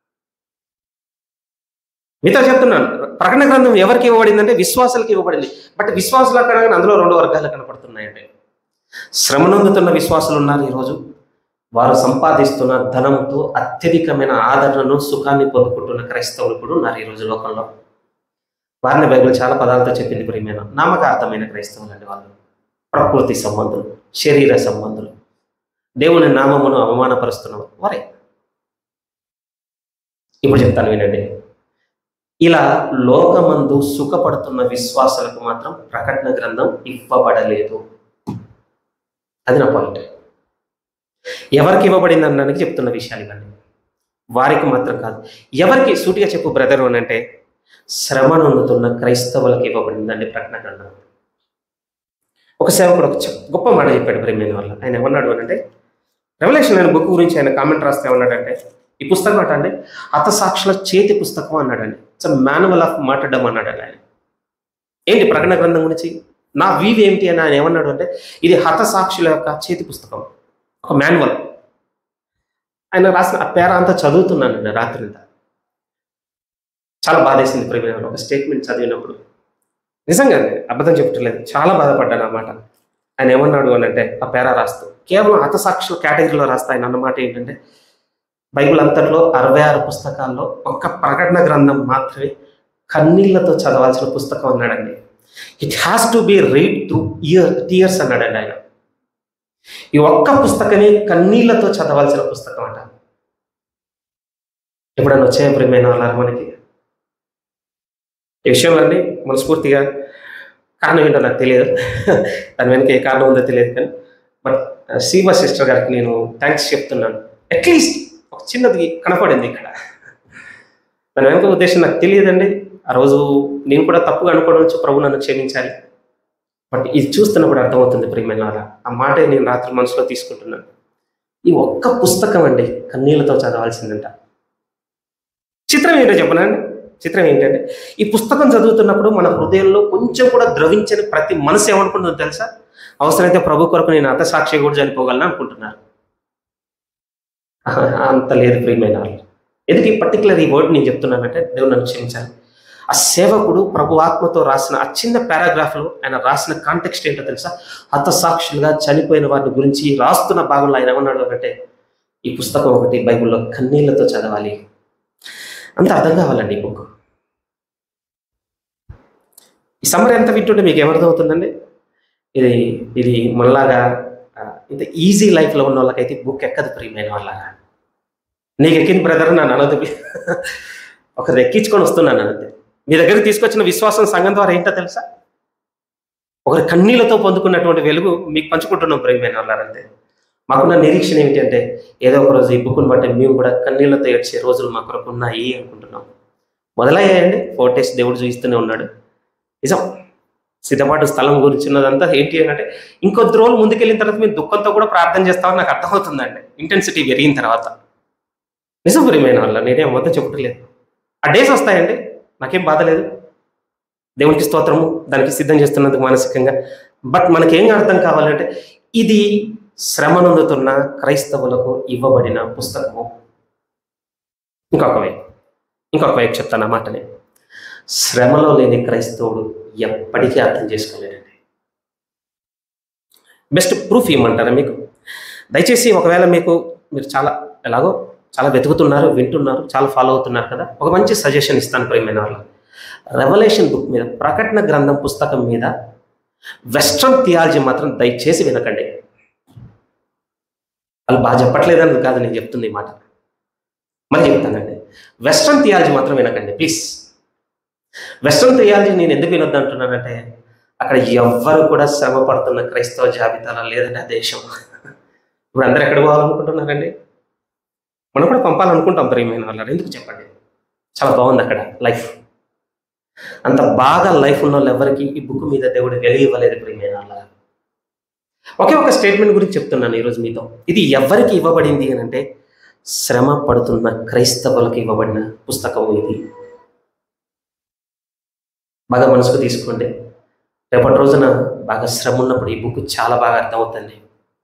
మీతో చెప్తున్నాను ప్రకటన గ్రంథం ఎవరికి ఇవ్వబడిందంటే విశ్వాసాలకు ఇవ్వబడింది బట్ విశ్వాసుల కన్నా అందులో రెండు వర్గాలు కనపడుతున్నాయండి శ్రమ నొందుతున్న విశ్వాసులు ఉన్నారు ఈరోజు వారు సంపాదిస్తున్న ధనంతో అత్యధికమైన ఆదరణను సుఖాన్ని పొందుకుంటున్న క్రైస్తవులు కూడా ఉన్నారు ఈ రోజు లోకంలో వారిని బైబిల్ చాలా పదాలతో చెప్పింది ప్రియమైన నామకార్థమైన క్రైస్తవులు అండి వాళ్ళు ప్రకృతి సంబంధులు శరీర సంబంధులు దేవుని నామమును అవమానపరుస్తున్న వారే ఇప్పుడు చెప్తాను వినండి ఇలా లోకమందు సుఖపడుతున్న విశ్వాసాలకు మాత్రం ప్రకటన గ్రంథం ఇవ్వబడలేదు అది నా పాయింట్ ఎవరికి ఇవ్వబడింది అనడానికి చెప్తున్న విషయాలు ఇవన్నీ వారికి మాత్రం కాదు ఎవరికి సూటిగా చెప్పు బ్రదరు అని అంటే శ్రమ నొందుతున్న క్రైస్తవులకు ఇవ్వబడిందండి ప్రకటన గ్రంథం ఒక సేవకుడు ఒక చెప్- గొప్ప మాట చెప్పాడు ప్రేమైన వల్ల ఆయన ఏమన్నాడు అని అంటే రెవల్యూషన్ అనే బుక్ గురించి ఆయన కామెంట్ రాస్తే ఏమన్నాడంటే ఈ పుస్తకం అట అండి హతసాక్షుల చేతి పుస్తకం అన్నాడండి ఇట్స్ మాన్యువల్ ఆఫ్ మాట్లాడడం అన్నాడండి ఆయన ఏంటి ప్రకటన గ్రంథం గురించి నా వీవ్ ఏంటి అని ఆయన ఏమన్నాడు అంటే ఇది హతసాక్షుల యొక్క చేతి పుస్తకం ఒక మాన్యువల్ ఆయన రాసిన ఆ పేర అంతా చదువుతున్నానండి రాత్రి అంతా చాలా బాధేసింది ప్రేమ ఒక స్టేట్మెంట్ చదివినప్పుడు నిజంగా అబద్ధం చెప్పట్లేదు చాలా బాధపడ్డాను అన్నమాట ఆయన ఏమన్నాడు అని అంటే ఆ పేర రాస్తూ కేవలం హతసాక్షుల కేటగిరీలో రాస్తా ఆయన అన్నమాట ఏంటంటే బైబిల్ అంతట్లో అరవై ఆరు పుస్తకాల్లో ఒక్క ప్రకటన గ్రంథం మాత్రమే కన్నీళ్లతో చదవాల్సిన పుస్తకం అన్నాడండి it has to be read through your tears అన్నాడండి ఆయన ఈ ఒక్క పుస్తకమే కన్నీళ్లతో చదవాల్సిన పుస్తకం అంట ఎప్పుడైనా వచ్చాయా ప్రియమైన వాళ్ళారా మనకి ఈ విషయంలో అండి మనస్ఫూర్తిగా కారణం ఏంటో నాకు తెలియదు దాని వెనక ఏ కారణం ఉందో తెలియదు కానీ బట్ సీమా సిస్టర్ గారికి నేను థ్యాంక్స్ చెప్తున్నాను అట్లీస్ట్ ఒక చిన్నది కనపడింది ఇక్కడ దాని వెనక ఉద్దేశం నాకు తెలియదండి ఆ రోజు నేను కూడా తప్పుగా అనుకోవడం నుంచి ప్రభు నన్ను క్షమించాలి బట్ ఇది చూస్తున్నప్పుడు అర్థమవుతుంది ప్రియమైన వాళ్ళ ఆ మాట నేను రాత్రి మనసులో తీసుకుంటున్నాను ఈ ఒక్క పుస్తకం అండి కన్నీళ్ళతో చదవాల్సిందంట చిత్రం ఏంటో చెప్పనండి చిత్రం ఏంటంటే ఈ పుస్తకం చదువుతున్నప్పుడు మన హృదయంలో కొంచెం కూడా ద్రవించని ప్రతి మనసు ఏమనుకుంటుందో తెలుసా అవసరమైతే ప్రభు కొరకు నేను అత సాక్షి కూడా చనిపోగలను అనుకుంటున్నారు ఆహా, అంత లేదు ప్రియమైన వాళ్ళు ఎందుకు ఈ పర్టికులర్ ఈ వర్డ్ నేను చెప్తున్నానంటే దేవుడు నన్ను క్షమించాలి ఆ సేవకుడు ప్రభు ఆత్మతో రాసిన ఆ చిన్న పారాగ్రాఫ్లో ఆయన రాసిన కాంటెక్స్ట్ ఏంటో తెలుసా హతసాక్షులుగా చనిపోయిన వారిని గురించి రాస్తున్న భాగంలో ఆయన ఏమన్నాడు అంటే ఈ పుస్తకం ఒకటి బైబిల్లో కన్నీళ్లతో చదవాలి అంత అర్థం కావాలండి ఈ బుక్ ఈ సమ్మర్ ఎంత వింటుంటే మీకు ఏమర్థం అవుతుందండి ఇది ఇది మనలాగా ఆ, ఇంత ఈజీ లైఫ్లో ఉన్న వాళ్ళకైతే బుక్ ఎక్కదు ప్రియమైన వాళ్ళగా నీకు ఎక్కింది బ్రదర్ నన్ను అనదు ఒకరు ఎక్కించుకొని వస్తున్నాను అంతే మీ దగ్గరికి తీసుకొచ్చిన విశ్వాసం సంఘం ద్వారా ఏంటో తెలుసా ఒకరి కన్నీళ్లతో పొందుకున్నటువంటి వెలుగు మీకు పంచుకుంటున్నాం ప్రియమైన వాళ్ళంతే మాకున్న నిరీక్షణ ఏమిటి అంటే ఏదో ఒక రోజు ఈ బుక్ను బట్టి మేము కూడా కన్నీళ్లతో ఏడ్చే రోజులు మా కొరకు ఉన్నాయి అనుకుంటున్నాం మొదలయ్యాయండి ఫోటేస్ దేవుడు చూపిస్తూనే ఉన్నాడు నిజం సిద్ధపాటు స్థలం గురించి ఉన్నదంతా ఏంటి అని అంటే ఇంకొద్ది రోజులు ముందుకెళ్ళిన తర్వాత మేము దుఃఖంతో కూడా ప్రార్థన చేస్తామని నాకు అర్థమవుతుందండి ఇంటెన్సిటీ పెరిగిన తర్వాత నిజం ప్రియమైన వాళ్ళ నేనేం మొత్తం చెప్పట్లేదు ఆ డేస్ వస్తాయండి నాకేం బాధ లేదు దేవునికి స్తోత్రము దానికి సిద్ధం చేస్తున్నందుకు మానసికంగా బట్ మనకేం అర్థం కావాలంటే ఇది శ్రమ నొందుతున్న క్రైస్తవులకు ఇవ్వబడిన పుస్తకము ఇంకొక వైపు ఇంకొక వైపు చెప్తాను ఆ మాటని శ్రమలో లేని క్రైస్తవుడు ఎప్పటికీ అర్థం చేసుకోలేడండి బెస్ట్ ప్రూఫ్ ఇవ్వమంటారా మీకు దయచేసి ఒకవేళ మీకు మీరు చాలా ఎలాగో చాలా వెతుకుతున్నారు వింటున్నారు చాలా ఫాలో అవుతున్నారు కదా ఒక మంచి సజెషన్ ఇస్తాను ప్రియమైన వాళ్ళు రెవల్యూషన్ బుక్ మీద ప్రకటన గ్రంథం పుస్తకం మీద వెస్ట్రన్ థియాలజీ మాత్రం దయచేసి వినకండి వాళ్ళు బాగా చెప్పట్లేదని కాదు నేను చెప్తుంది ఈ మాట మరి చెప్తానండి వెస్ట్రన్ థియాలజీ మాత్రం వినకండి ప్లీజ్ వెస్ట్రన్ థియాలజీ నేను ఎందుకు వినొద్దు అంటున్నానంటే అక్కడ ఎవ్వరు కూడా శ్రమ పడుతున్న క్రైస్తవ జాబితాలో లేదండి ఆ దేశం ఇప్పుడు అందరు ఎక్కడ పోవాలనుకుంటున్నారండి మనం కూడా పంపాలనుకుంటాం ప్రియమైన వాళ్ళు ఎందుకు చెప్పండి చాలా బాగుంది అక్కడ లైఫ్ అంత బాగా లైఫ్ ఉన్న వాళ్ళు ఎవరికి ఈ బుక్ మీద దేవుడు వెలుగు ఇవ్వలేదు ప్రియమైన వాళ్ళ ఒకే ఒక స్టేట్మెంట్ గురించి చెప్తున్నాను ఈరోజు మీతో ఇది ఎవరికి ఇవ్వబడింది అని అంటే శ్రమ పడుతున్న క్రైస్తవులకు ఇవ్వబడిన పుస్తకం ఇది బాగా మనసుకు తీసుకోండి రేపటి రోజున బాగా శ్రమ ఉన్నప్పుడు ఈ బుక్ చాలా బాగా అర్థమవుతుంది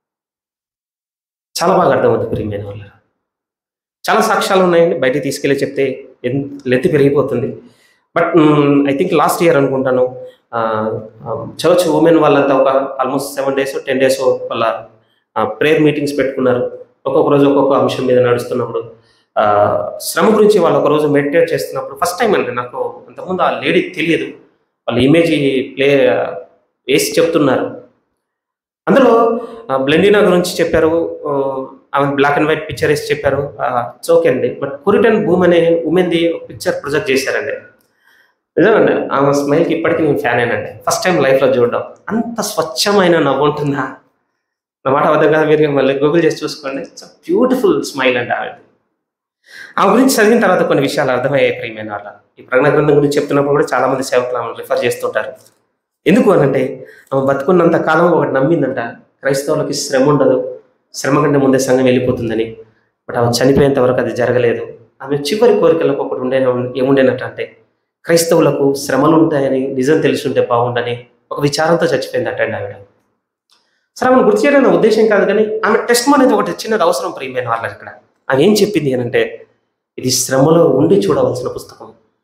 చాలా బాగా అర్థమవుతుంది ప్రియమైన వాళ్ళ చాలా సాక్ష్యాలు ఉన్నాయండి బయటికి తీసుకెళ్ళి చెప్తే లెంత్ పెరిగిపోతుంది but I think last year అనుకుంటాను చర్చ్ ఉమెన్ వాళ్ళంతా ఒక almost seven days ten days వాళ్ళ ప్రేయర్ మీటింగ్స్ పెట్టుకున్నారు ఒక్కొక్క రోజు ఒక్కొక్క అంశం మీద నడుస్తున్నప్పుడు ఆ, శ్రమ గురించి వాళ్ళు ఒక రోజు మెడిటేట్ చేస్తున్నప్పుడు ఫస్ట్ టైం అండి నాకు అంతకుముందు ఆ లేడీ తెలియదు వాళ్ళ ఇమేజ్ ప్లే వేసి చెప్తున్నారు అందులో ఆ, బ్లెండినా గురించి చెప్పారు ఆ, ఆమె బ్లాక్ అండ్ వైట్ పిక్చర్ వేసి చెప్పారు ఓకే అండి బట్ కురిటన్ భూమి అనే ఉమెన్ది ఒక పిక్చర్ ప్రొజెక్ట్ చేశారండి నిజమండి ఆమె స్మైల్కి ఇప్పటికీ నేను ఫ్యాన్ అయినండి ఫస్ట్ టైం లైఫ్లో చూడడం అంత స్వచ్ఛమైన నవ్వు ఉంటుందా నా మాట అబద్ధం కాదు మీరు మళ్ళీ గూగుల్ చేసి చూసుకోండి ఇట్స్ బ్యూటిఫుల్ స్మైల్ అండి ఆమె ఆమె గురించి చదివిన తర్వాత కొన్ని విషయాలు అర్థమయ్యాయి ప్రియమైన వాళ్ళ ఈ ప్రకటన గ్రంథం గురించి చెప్తున్నప్పుడు కూడా చాలా మంది సేవకులు ఆమెను రిఫర్ చేస్తుంటారు ఎందుకు అనంటే ఆమె బతుకున్నంత కాలం ఒకటి నమ్మిందంట క్రైస్తవులకి శ్రమ ఉండదు శ్రమ కంటే ముందే సంఘం వెళ్ళిపోతుందని బట్ ఆమె చనిపోయేంత వరకు అది జరగలేదు ఆమె చివరి కోరికలకు ఒకటి ఉండే ఏముండేనట్టు అంటే క్రైస్తవులకు శ్రమలు ఉంటాయని నిజం తెలుసుంటే బాగుండని ఒక విచారంతో చచ్చిపోయిందట అండి ఆవిడ సరే ఆమెను గుర్తు చేయడం నా ఉద్దేశం కాదు కానీ ఆమె టెస్ట్ అనేది ఒకటి చిన్నది అవసరం ప్రియమైన వాళ్ళకి ఇక్కడ ఆమె ఏం చెప్పింది అని అంటే ఇది శ్రమలో ఉండి చూడవలసిన పుస్తకం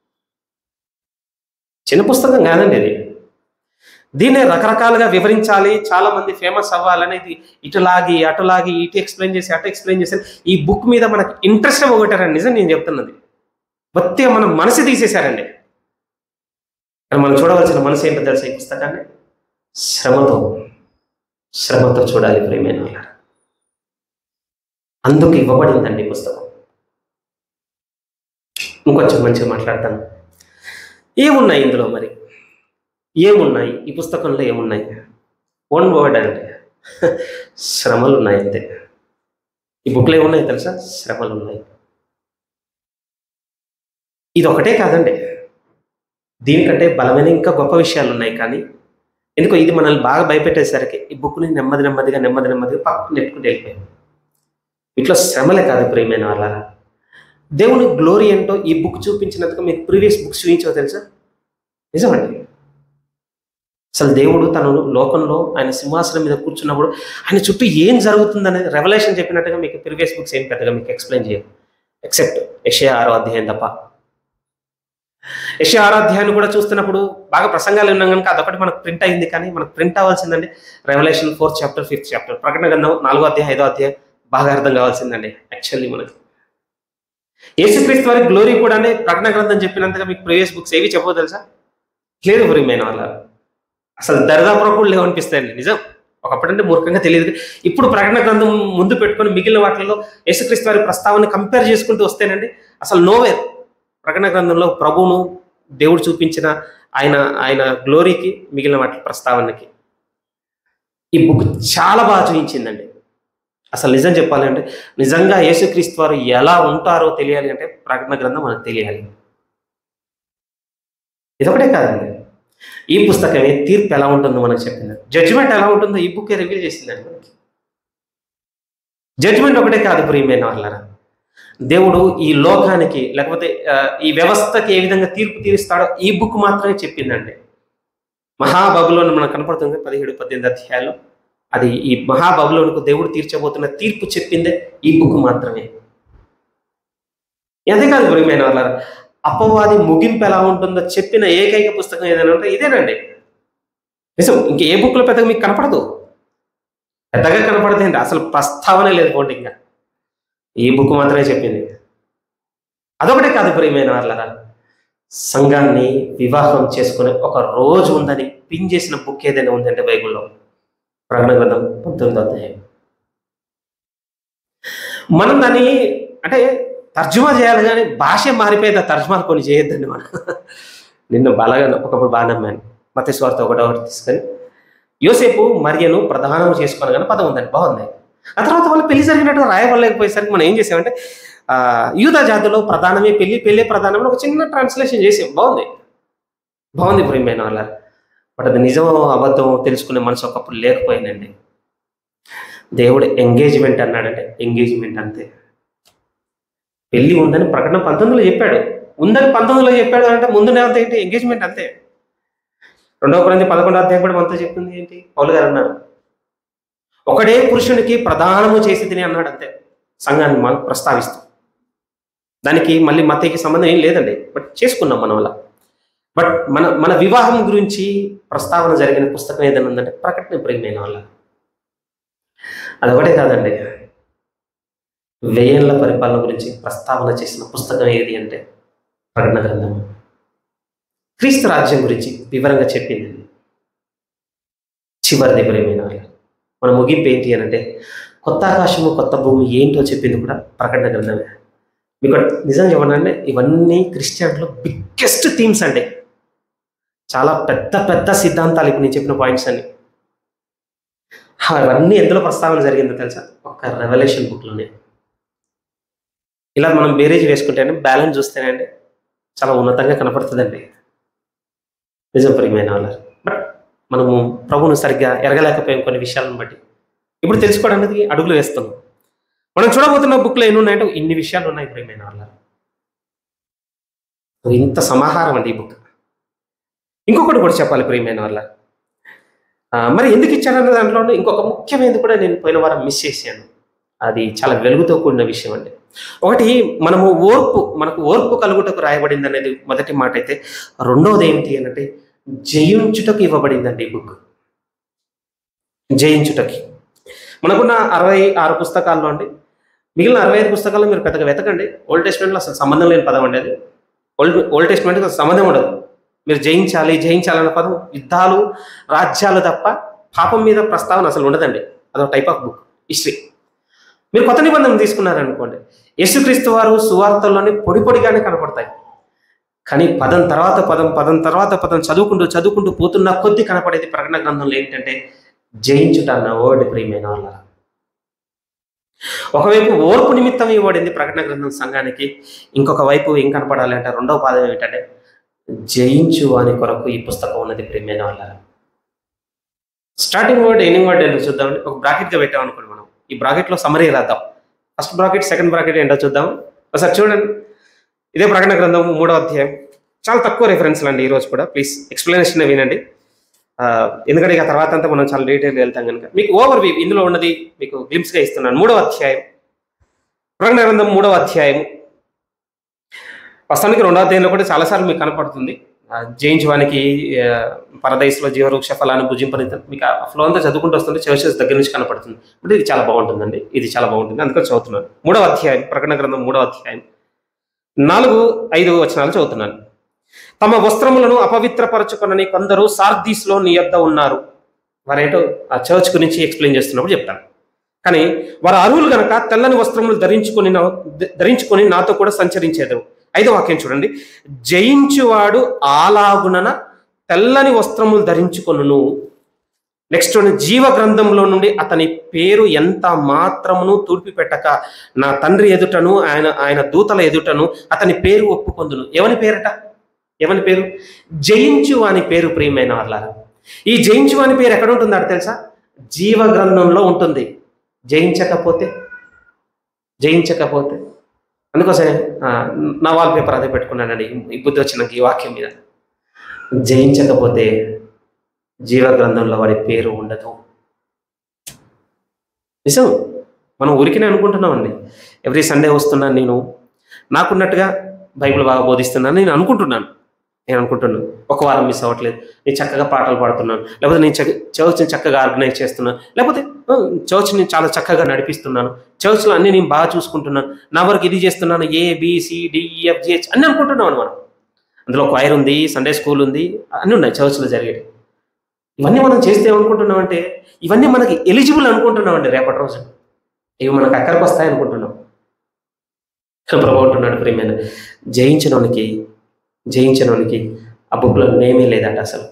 చిన్న పుస్తకం కాదండి ఇది దీన్నే రకరకాలుగా వివరించాలి చాలా మంది ఫేమస్ అవ్వాలనేది ఇటులాగి అటులాగి ఇటు ఎక్స్ప్లెయిన్ చేసి అటు ఎక్స్ప్లెయిన్ చేసి ఈ బుక్ మీద మనకి ఇంట్రెస్ట్ పోగొట్టారండి నిజం నేను చెప్తున్నది బొత్తిగా మనం మనసు తీసేశారండి కానీ మనం చూడవలసిన మనసు ఏంటో తెలుసా ఈ పుస్తకాన్ని శ్రమతో శ్రమతో చూడాలి ప్రేమైన వాళ్ళారా. అందుకు ఇవ్వబడిందండి ఈ పుస్తకం ఇంకొంచెం మంచిగా మాట్లాడతాను ఏమున్నాయి ఇందులో మరి ఏమున్నాయి ఈ పుస్తకంలో ఏమున్నాయి వన్ వర్డ్ అంటే శ్రమలు ఉన్నాయి అంతే ఈ బుక్లో ఏమున్నాయి తెలుసా శ్రమలు ఉన్నాయి ఇది ఒకటే కాదండి దీనికంటే బలమైన ఇంకా గొప్ప విషయాలు ఉన్నాయి కానీ ఎందుకో ఇది మనల్ని బాగా భయపెట్టేసరికి ఈ బుక్ని నెమ్మది నెమ్మదిగా నెమ్మది నెమ్మదిగా పక్కన నెట్టుకుంటూ వెళ్ళిపోయాం ఇట్లా శ్రమలే కాదు ప్రియమైన వాళ్ళ దేవుని గ్లోరీ ఏంటో ఈ బుక్ చూపించినందుకు మీకు ప్రీవియస్ బుక్స్ చూపించో తెలుసా నిజమండి అసలు దేవుడు తను లోకంలో ఆయన సింహాసనం మీద కూర్చున్నప్పుడు ఆయన చుట్టూ ఏం జరుగుతుందనేది రెవల్యూషన్ చెప్పినట్టుగా మీకు ప్రీవియస్ బుక్స్ ఏం పెద్దగా మీకు ఎక్స్ప్లెయిన్ చేయరు ఎక్సెప్ట్ యషయ ఆరో అధ్యాయం తప్ప యషయ ఆరో అధ్యాయాన్ని కూడా చూస్తున్నప్పుడు బాగా ప్రసంగాలు ఉన్నాం కనుక అదొకటి మనకు ప్రింట్ అయింది కానీ మనకు ప్రింట్ అవ్వాల్సిందండి revolution fourth chapter fifth chapter ప్రకటన గ్రంథం నాలుగో అధ్యాయం ఐదో అధ్యాయం బాగా అర్థం కావాల్సిందండి యాక్చువల్లీ మనకి యేసుక్రీస్తు వారి గ్లోరీ కూడా ప్రకటన గ్రంథం చెప్పినంతగా మీకు ప్రీవియస్ బుక్స్ ఏవి చెప్పవు తెలుసా లేదు ప్రియమైన వాళ్ళ అసలు దరిదాపురం కూడా లేవనిపిస్తాయండి నిజం ఒకప్పుడంటే మూర్ఖంగా తెలియదు ఇప్పుడు ప్రకటన గ్రంథం ముందు పెట్టుకొని మిగిలిన వాటిలో యేసుక్రీస్తు వారి ప్రస్తావన కంపేర్ చేసుకుంటూ వస్తేనండి అసలు నోవేర్ ప్రకటన గ్రంథంలో ప్రభువును దేవుడు చూపించిన ఆయన ఆయన గ్లోరీకి మిగిలిన వాటి ప్రస్తావనకి ఈ బుక్ చాలా బాగా చూపించిందండి అసలు నిజం చెప్పాలి అంటే నిజంగా యేసుక్రీస్తు వారు ఎలా ఉంటారో తెలియాలి అంటే ప్రకటన గ్రంథం మనకు తెలియాలి ఇదొకటే కాదండి ఈ పుస్తకమే తీర్పు ఎలా ఉంటుందో మనకు చెప్పింది జడ్జిమెంట్ ఎలా ఉంటుందో ఈ బుక్ రివీల్ చేసిందండి మనకి జడ్జిమెంట్ ఒకటే కాదు ప్రియమైన వాళ్ళరా దేవుడు ఈ లోకానికి లేకపోతే ఆ, ఈ వ్యవస్థకి ఏ విధంగా తీర్పు తీరుస్తాడో ఈ బుక్ మాత్రమే చెప్పిందండి మహాబబులోని మనకు కనపడుతుంది పదిహేడు పద్దెనిమిది అధ్యాయాలు అది ఈ మహాబబులోనికి దేవుడు తీర్చబోతున్న తీర్పు చెప్పిందే ఈ బుక్ మాత్రమే అదే కాదు ప్రియమైన వాళ్ళారా అపవాది ముగింపు ఎలా ఉంటుందో చెప్పిన ఏకైక పుస్తకం ఏదైనా ఉంటే ఇదేనండి నిజం ఇంక ఏ బుక్లో పెద్దగా మీకు కనపడదు పెద్దగా కనపడదండి అసలు ప్రస్తావన లేదు పోండి ఇంకా ఈ బుక్ మాత్రమే చెప్పింది అదొకటే కాదు ప్రియమైన వాళ్ళరా సంఘాన్ని వివాహం చేసుకునే ఒక రోజు ఉందని పిన్ చేసిన బుక్ ఏదైనా ఉందంటే బైబిల్లో ప్రకటన గ్రంథం పంతొమ్మిదో అధ్యాయం మనం దాన్ని అంటే తర్జుమా చేయాలి కానీ భాష మారిపోయేది ఆ తర్జుమాలు కొన్ని చేయొద్దండి మనం నిన్ను బాగా ఒకప్పుడు బాగా నమ్మాను మత స్వార్థ ఒకటో ఒకటి తీసుకొని యోసేపు మరియను ప్రధానం చేసుకొని కానీ పదం ఉందండి బాగుంది ఆ తర్వాత వాళ్ళు పెళ్లి జరిగినట్టు రాయబడలేకపోయేసరికి మనం ఏం చేసామంటే ఆ, యూదా జాతిలో ప్రధానమే పెళ్లి పెళ్ళే ప్రధానం అని ఒక చిన్న ట్రాన్స్లేషన్ చేసాం బాగుంది బాగుంది ప్రియమైన వాళ్ళ బట్ అది నిజం అబద్ధం తెలుసుకునే మనసు ఒకప్పుడు లేకపోయిందండి దేవుడు ఎంగేజ్మెంట్ అన్నాడంటే ఎంగేజ్మెంట్ అంతే పెళ్లి ఉందని ప్రకటన పంతొమ్మిదిలో చెప్పాడు ఉందని పంతొమ్మిదిలో చెప్పాడు అంటే ముందునే అంత ఏంటి ఎంగేజ్మెంట్ అంతే రెండవ కొరింథీ పదకొండో అధ్యాయం కూడా మనతో చెప్తుంది ఏంటి పౌలు గారు అన్నారు ఒకడే పురుషునికి ప్రధానము చేసి తిని అన్నాడు అంతే సంఘాన్ని మనం ప్రస్తావిస్తూ దానికి మళ్ళీ మతకి సంబంధం ఏం లేదండి బట్ చేసుకున్నాం మనం అలా బట్ మన మన వివాహం గురించి ప్రస్తావన జరిగిన పుస్తకం ఏదైనా ఉందంటే ప్రకటన ప్రేమైన వాళ్ళ అదొకటే కాదండి వెయ్యేళ్ల పరిపాలన గురించి ప్రస్తావన చేసిన పుస్తకం ఏది అంటే ప్రకటన గ్రంథం క్రీస్తు రాజ్యం గురించి వివరంగా చెప్పింది చివరిది ప్రేమైన వాళ్ళ మన ముగింపు ఏంటి అని అంటే కొత్త ఆకాశము కొత్త భూమి ఏంటో చెప్పింది కూడా ప్రకటన గ్రంథమే మీకు నిజం చెప్పనండి ఇవన్నీ క్రిస్టియన్లో బిగ్గెస్ట్ థీమ్స్ అండి చాలా పెద్ద పెద్ద సిద్ధాంతాలు ఇప్పుడు నేను చెప్పిన పాయింట్స్ అన్ని అవన్నీ ఎందులో ప్రస్తావన జరిగిందో తెలుసా ఒక రెవల్యూషన్ బుక్లోనే ఇలా మనం బేరేజ్ వేసుకుంటే బ్యాలెన్స్ చూస్తేనే చాలా ఉన్నతంగా కనపడుతుందండి నిజం ప్రియమైన వాళ్ళ బట్ మనము ప్రభువును సరిగ్గా ఎరగలేకపోయాం కొన్ని విషయాలను బట్టి ఇప్పుడు తెలుసుకోవడానికి అడుగులు వేస్తున్నాం మనం చూడబోతున్న బుక్లో ఎన్ని ఉన్నాయంటే ఇన్ని విషయాలు ఉన్నాయి ప్రియమైన వాళ్ళ ఇంత సమాహారం అండి ఈ బుక్ ఇంకొకటి కూడా చెప్పాలి ప్రియమైన వాళ్ళ ఆ, మరి ఎందుకు ఇచ్చారన్న దాంట్లో ఇంకొక ముఖ్యమైనది కూడా నేను పోయిన వారం మిస్ చేశాను అది చాలా వెలుగుతో కూడిన విషయం అండి ఒకటి మనము ఓర్పు మనకు ఓర్పు కలుగుటకు రాయబడింది అనేది మొదటి మాట అయితే రెండవది ఏమిటి అంటే జయించుటకు ఇవ్వబడిందండి ఈ బుక్ జయించుటకి మనకున్న అరవై ఆరు పుస్తకాల్లో అండి మిగిలిన అరవై ఐదు పుస్తకాల్లో మీరు పెద్దగా వెతకండి ఓల్డ్ టెస్ట్మెంట్లో అసలు సంబంధం లేని పదం అండి అది ఓల్డ్ ఓల్డ్ టెస్ట్మెంట్కి అసలు సంబంధం ఉండదు మీరు జయించాలి జయించాలన్న పదం యుద్ధాలు రాజ్యాలు తప్ప పాపం మీద ప్రస్తావన అసలు ఉండదండి అదొక టైప్ ఆఫ్ బుక్ హిస్టరీ మీరు కొత్త నిబంధన తీసుకున్నారనుకోండి యేసుక్రీస్తు వారు సువార్తల్లోనే పొడి పొడిగానే కనపడతాయి కానీ పదం తర్వాత పదం పదం తర్వాత పదం చదువుకుంటూ చదువుకుంటూ పోతున్న కొద్ది కనపడేది ప్రకటన గ్రంథంలో ఏంటంటే జయించుట అన్న వర్డ్ ప్రియమైన వాళ్ళ ఒకవైపు ఓర్పు నిమిత్తం ఇవ్వబడింది ప్రకటన గ్రంథం సంఘానికి ఇంకొక వైపు ఏం కనపడాలి అంటే రెండవ పాదం ఏమిటంటే జయించు అని కొరకు ఈ పుస్తకం ఉన్నది ప్రియమైన వాళ్ళ స్టార్టింగ్ వర్డ్ ఎండింగ్ వర్డ్ ఏంటో చూద్దామండి ఒక బ్రాకెట్గా పెట్టాం అనుకోండి మనం ఈ బ్రాకెట్లో సమరీ రాద్దాం ఫస్ట్ బ్రాకెట్ సెకండ్ బ్రాకెట్ ఏంటో చూద్దాం ఒకసారి చూడండి ఇదే ప్రకటన గ్రంథం మూడో అధ్యాయం చాలా తక్కువ రెఫరెన్స్లు అండి ఈరోజు కూడా ప్లీజ్ ఎక్స్ప్లెనేషన్ వినండి ఆ, ఎందుకంటే ఇక తర్వాత అంతా మనం చాలా డీటెయిల్ వెళ్తాం కనుక మీకు ఓవర్ వ్యూ ఇందులో ఉన్నది మీకు గ్లిమ్స్గా ఇస్తున్నాను మూడవ అధ్యాయం ప్రకటన గ్రంథం మూడవ అధ్యాయం ప్రస్తుతానికి రెండవ అధ్యాయంలో కూడా చాలాసార్లు మీకు కనపడుతుంది ఆ, జయించడానికి ఆ, పరదేశంలో జీవవృక్ష ఫలాన్ని భుజింపని మీకు ఆ ఫ్లో అంతా చదువుకుంటూ వస్తుంటే చర్చెస్ దగ్గర నుంచి కనపడుతుంది అంటే ఇది చాలా బాగుంటుందండి ఇది చాలా బాగుంటుంది అందుకని చదువుతున్నాను మూడవ అధ్యాయం ప్రకటన గ్రంథం మూడవ అధ్యాయం నాలుగు ఐదు వచనాలు చదువుతున్నాను తమ వస్త్రములను అపవిత్రపరచుకొనని కొందరు సార్దీస్లో నీ యొద్ద ఉన్నారు వారేంటో ఆ చర్చ్ గురించి ఎక్స్ప్లెయిన్ చేస్తున్నప్పుడు చెప్తాను కానీ వారు అరువులు గనక తెల్లని వస్త్రములు ధరించుకొని నా- ధరించుకొని నాతో కూడా సంచరించేదు ఐదో వాక్యం చూడండి జయించువాడు ఆలాగునన తెల్లని వస్త్రములు ధరించుకొనును నెక్స్ట్ జీవ గ్రంథంలో నుండి అతని పేరు ఎంత మాత్రమును తూర్పి పెట్టక నా తండ్రి ఎదుటను ఆయన ఆయన దూతల ఎదుటను అతని పేరు ఒప్పుకొందును ఎవని పేరట ఎవని పేరు జయించు అని పేరు ప్రియమైన వాళ్ళారా ఈ జయించు అని పేరు ఎక్కడ ఉంటుందో అక్కడ తెలుసా జీవ గ్రంథంలో ఉంటుంది జయించకపోతే జయించకపోతే అందుకోసమే ఆ, నా వాల్ పేపర్ అదే పెట్టుకున్నానండి ఈ బుద్ధి వచ్చినాక ఈ వాక్యం మీద జయించకపోతే జీవ గ్రంథంలో వాడి పేరు ఉండదు నిజం మనం ఊరికినే అనుకుంటున్నామండి ఎవ్రీ సండే వస్తున్నాను నేను నాకున్నట్టుగా బైబిల్ బాగా బోధిస్తున్నాను నేను అనుకుంటున్నాను నేను అనుకుంటున్నాను ఒక వారం మిస్ అవ్వట్లేదు నేను చక్కగా పాటలు పాడుతున్నాను లేకపోతే నేను చక్క చర్చ్ని చక్కగా ఆర్గనైజ్ చేస్తున్నాను లేకపోతే ఆ, చర్చ్ని చాలా చక్కగా నడిపిస్తున్నాను చర్చ్లో అన్ని నేను బాగా చూసుకుంటున్నాను నా వరకు ఇది చేస్తున్నాను ఏ బి డిఈఎఫ్ జిహెచ్ అన్ని అనుకుంటున్నాం మనం అందులో క్వైర్ ఉంది సండే స్కూల్ ఉంది అన్నీ ఉన్నాయి చర్చ్లో జరిగేవి ఇవన్నీ మనం చేస్తే ఏమనుకుంటున్నాం అంటే ఇవన్నీ మనకి ఎలిజిబుల్ అనుకుంటున్నాం అండి రేపటి రోజు ఇవి మనకు అక్కడికి వస్తాయి అనుకుంటున్నాం ప్రభు అంటున్నాడు ప్రియమైన జయించడానికి జయించడానికి ఆ బుక్లో నేమే లేదంట అసలు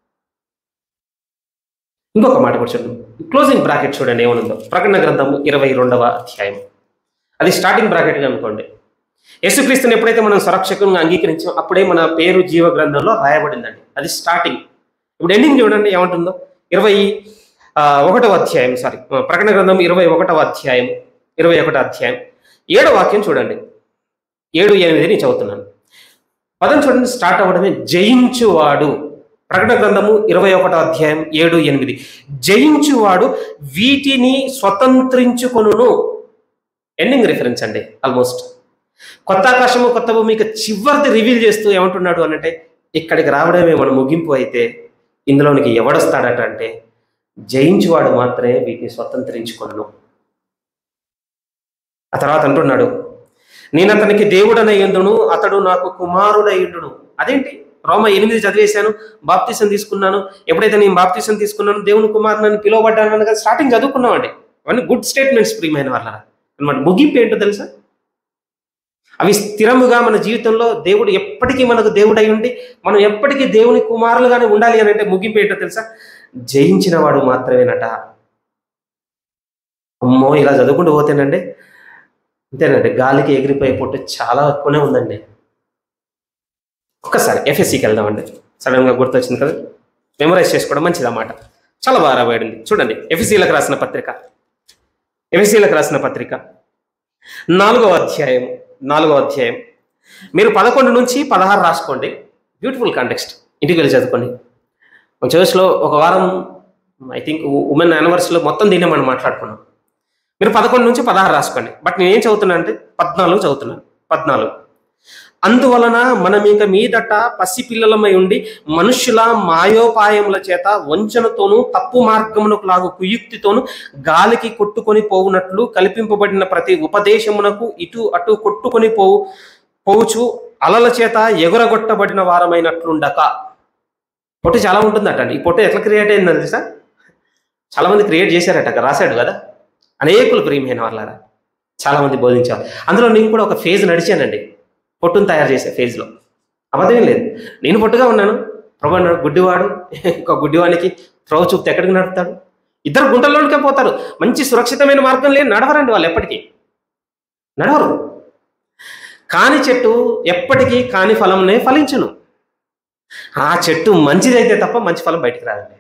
ఇంకొక మాట కూడా చూడండి క్లోజింగ్ బ్రాకెట్ చూడండి ఏమనుందో ప్రకటన గ్రంథము ఇరవై రెండవ అధ్యాయం అది స్టార్టింగ్ బ్రాకెట్గా అనుకోండి యేసుక్రీస్తుని ఎప్పుడైతే మనం సంరక్షకంగా అంగీకరించామో అప్పుడే మన పేరు జీవ గ్రంథంలో రాయబడిందండి అది స్టార్టింగ్ ఇప్పుడు ఎండింగ్ చూడండి ఏమంటుందో ఇరవై ఆ, ఒకటవ అధ్యాయం సారీ ప్రకటన గ్రంథం ఇరవై ఒకటవ అధ్యాయం ఇరవై ఒకటో అధ్యాయం ఏడో వాక్యం చూడండి ఏడు ఎనిమిది నేను చదువుతున్నాను పదం చూడండి స్టార్ట్ అవ్వడమే జయించువాడు ప్రకటన గ్రంథము ఇరవై ఒకటో అధ్యాయం ఏడు ఎనిమిది జయించువాడు వీటిని స్వతంత్రించుకొనును ఎండింగ్ రిఫరెన్స్ అండి ఆల్మోస్ట్ కొత్త ఆకాశము కొత్త భూమికి చివరిది రివీల్ చేస్తూ ఏమంటున్నాడు అనంటే ఇక్కడికి రావడమే మన ముగింపు అయితే ఇందులోనికి ఎవడొస్తాడట అంటే జయించువాడు మాత్రమే వీటిని స్వతంత్రించుకొను ఆ తర్వాత అంటున్నాడు నేను అతనికి దేవుడనై ఉండును అతడు నాకు కుమారుడై ఉండును అదేంటి రోమ ఎనిమిది చదివేశాను బాప్తీసం తీసుకున్నాను ఎప్పుడైతే నేను బాప్తీసం తీసుకున్నాను దేవుని కుమారుని పిలువబడ్డాను అనగా స్టార్టింగ్ చదువుకున్నామండి అవన్నీ గుడ్ స్టేట్మెంట్స్ ప్రియమైన వాళ్ళ అనమాట ముగింపు ఏంటో తెలుసా అవి స్థిరముగా మన జీవితంలో దేవుడు ఎప్పటికీ మనకు దేవుడై ఉండి మనం ఎప్పటికీ దేవుని కుమారులుగానే ఉండాలి అని అంటే ముగింపు ఏంటో తెలుసా జయించిన వాడు మాత్రమేనట అమ్మో ఇలా చదువుకుంటూ పోతేనండి అంతేనండి గాలికి ఎగిరిపోయే పొట్టు చాలా ఎక్కువనే ఉందండి ఒక్కసారి ఎఫ్ఎస్సికి వెళ్దామండి సడన్గా గుర్తొచ్చింది కదా మెమరైజ్ చేసుకోవడం మంచిది అన్నమాట చాలా బాగా రాబడింది చూడండి ఎఫ్ఎస్సీలకు రాసిన పత్రిక ఎఫ్ఎస్సీలకు రాసిన పత్రిక నాలుగవ అధ్యాయం నాలుగవ అధ్యాయం మీరు పదకొండు నుంచి పదహారు రాసుకోండి బ్యూటిఫుల్ కాంటెక్స్ట్ ఇంటికి వెళ్ళి చదువుకోండి ఒక చర్చ్లో ఒక వారం ఐ థింక్ ఉమెన్ యానివర్సరీలో మొత్తం దీన్నే మనం మాట్లాడుకున్నాం మీరు పదకొండు నుంచి పదహారు రాసుకోండి బట్ నేను ఏం చదువుతున్నా అంటే పద్నాలుగు చదువుతున్నాను పద్నాలుగు అందువలన మనం ఇక మీదట పసిపిల్లలమై ఉండి మనుష్యుల మాయోపాయముల చేత వంచనతోనూ తప్పు మార్గమునకు లాగు కుయుక్తితోనూ గాలికి కొట్టుకొని పోవునట్లు కల్పింపబడిన ప్రతి ఉపదేశమునకు ఇటు అటు కొట్టుకొని పోవు పోవచ్చు అలల చేత ఎగురగొట్టబడిన వారమైనట్లుండక పొట్టు చాలా ఉంటుందట అండి ఈ పొట్టు ఎట్లా క్రియేట్ అయిందని తెలుసా చాలా మంది క్రియేట్ చేశారట రాశాడు కదా అనేకులు ప్రియమైన వాళ్ళారా చాలా మంది బోధించారు అందులో నేను కూడా ఒక ఫేజ్ నడిచానండి పొట్టును తయారు చేసే ఫేజ్లో అబద్ధమేం లేదు నేను పొట్టుగా ఉన్నాను ప్రభు అన్నాడు గుడ్డివాడు ఇంకో గుడ్డివానికి త్రోవ చూపితే ఎక్కడికి నడుపుతాడు ఇద్దరు గుంటల్లోనికే పోతారు మంచి సురక్షితమైన మార్గం లేని నడవరండి వాళ్ళు ఎప్పటికీ నడవరు కాని చెట్టు ఎప్పటికీ కాని ఫలంనే ఫలించును ఆ చెట్టు మంచిదైతే తప్ప మంచి ఫలం బయటికి రాదండి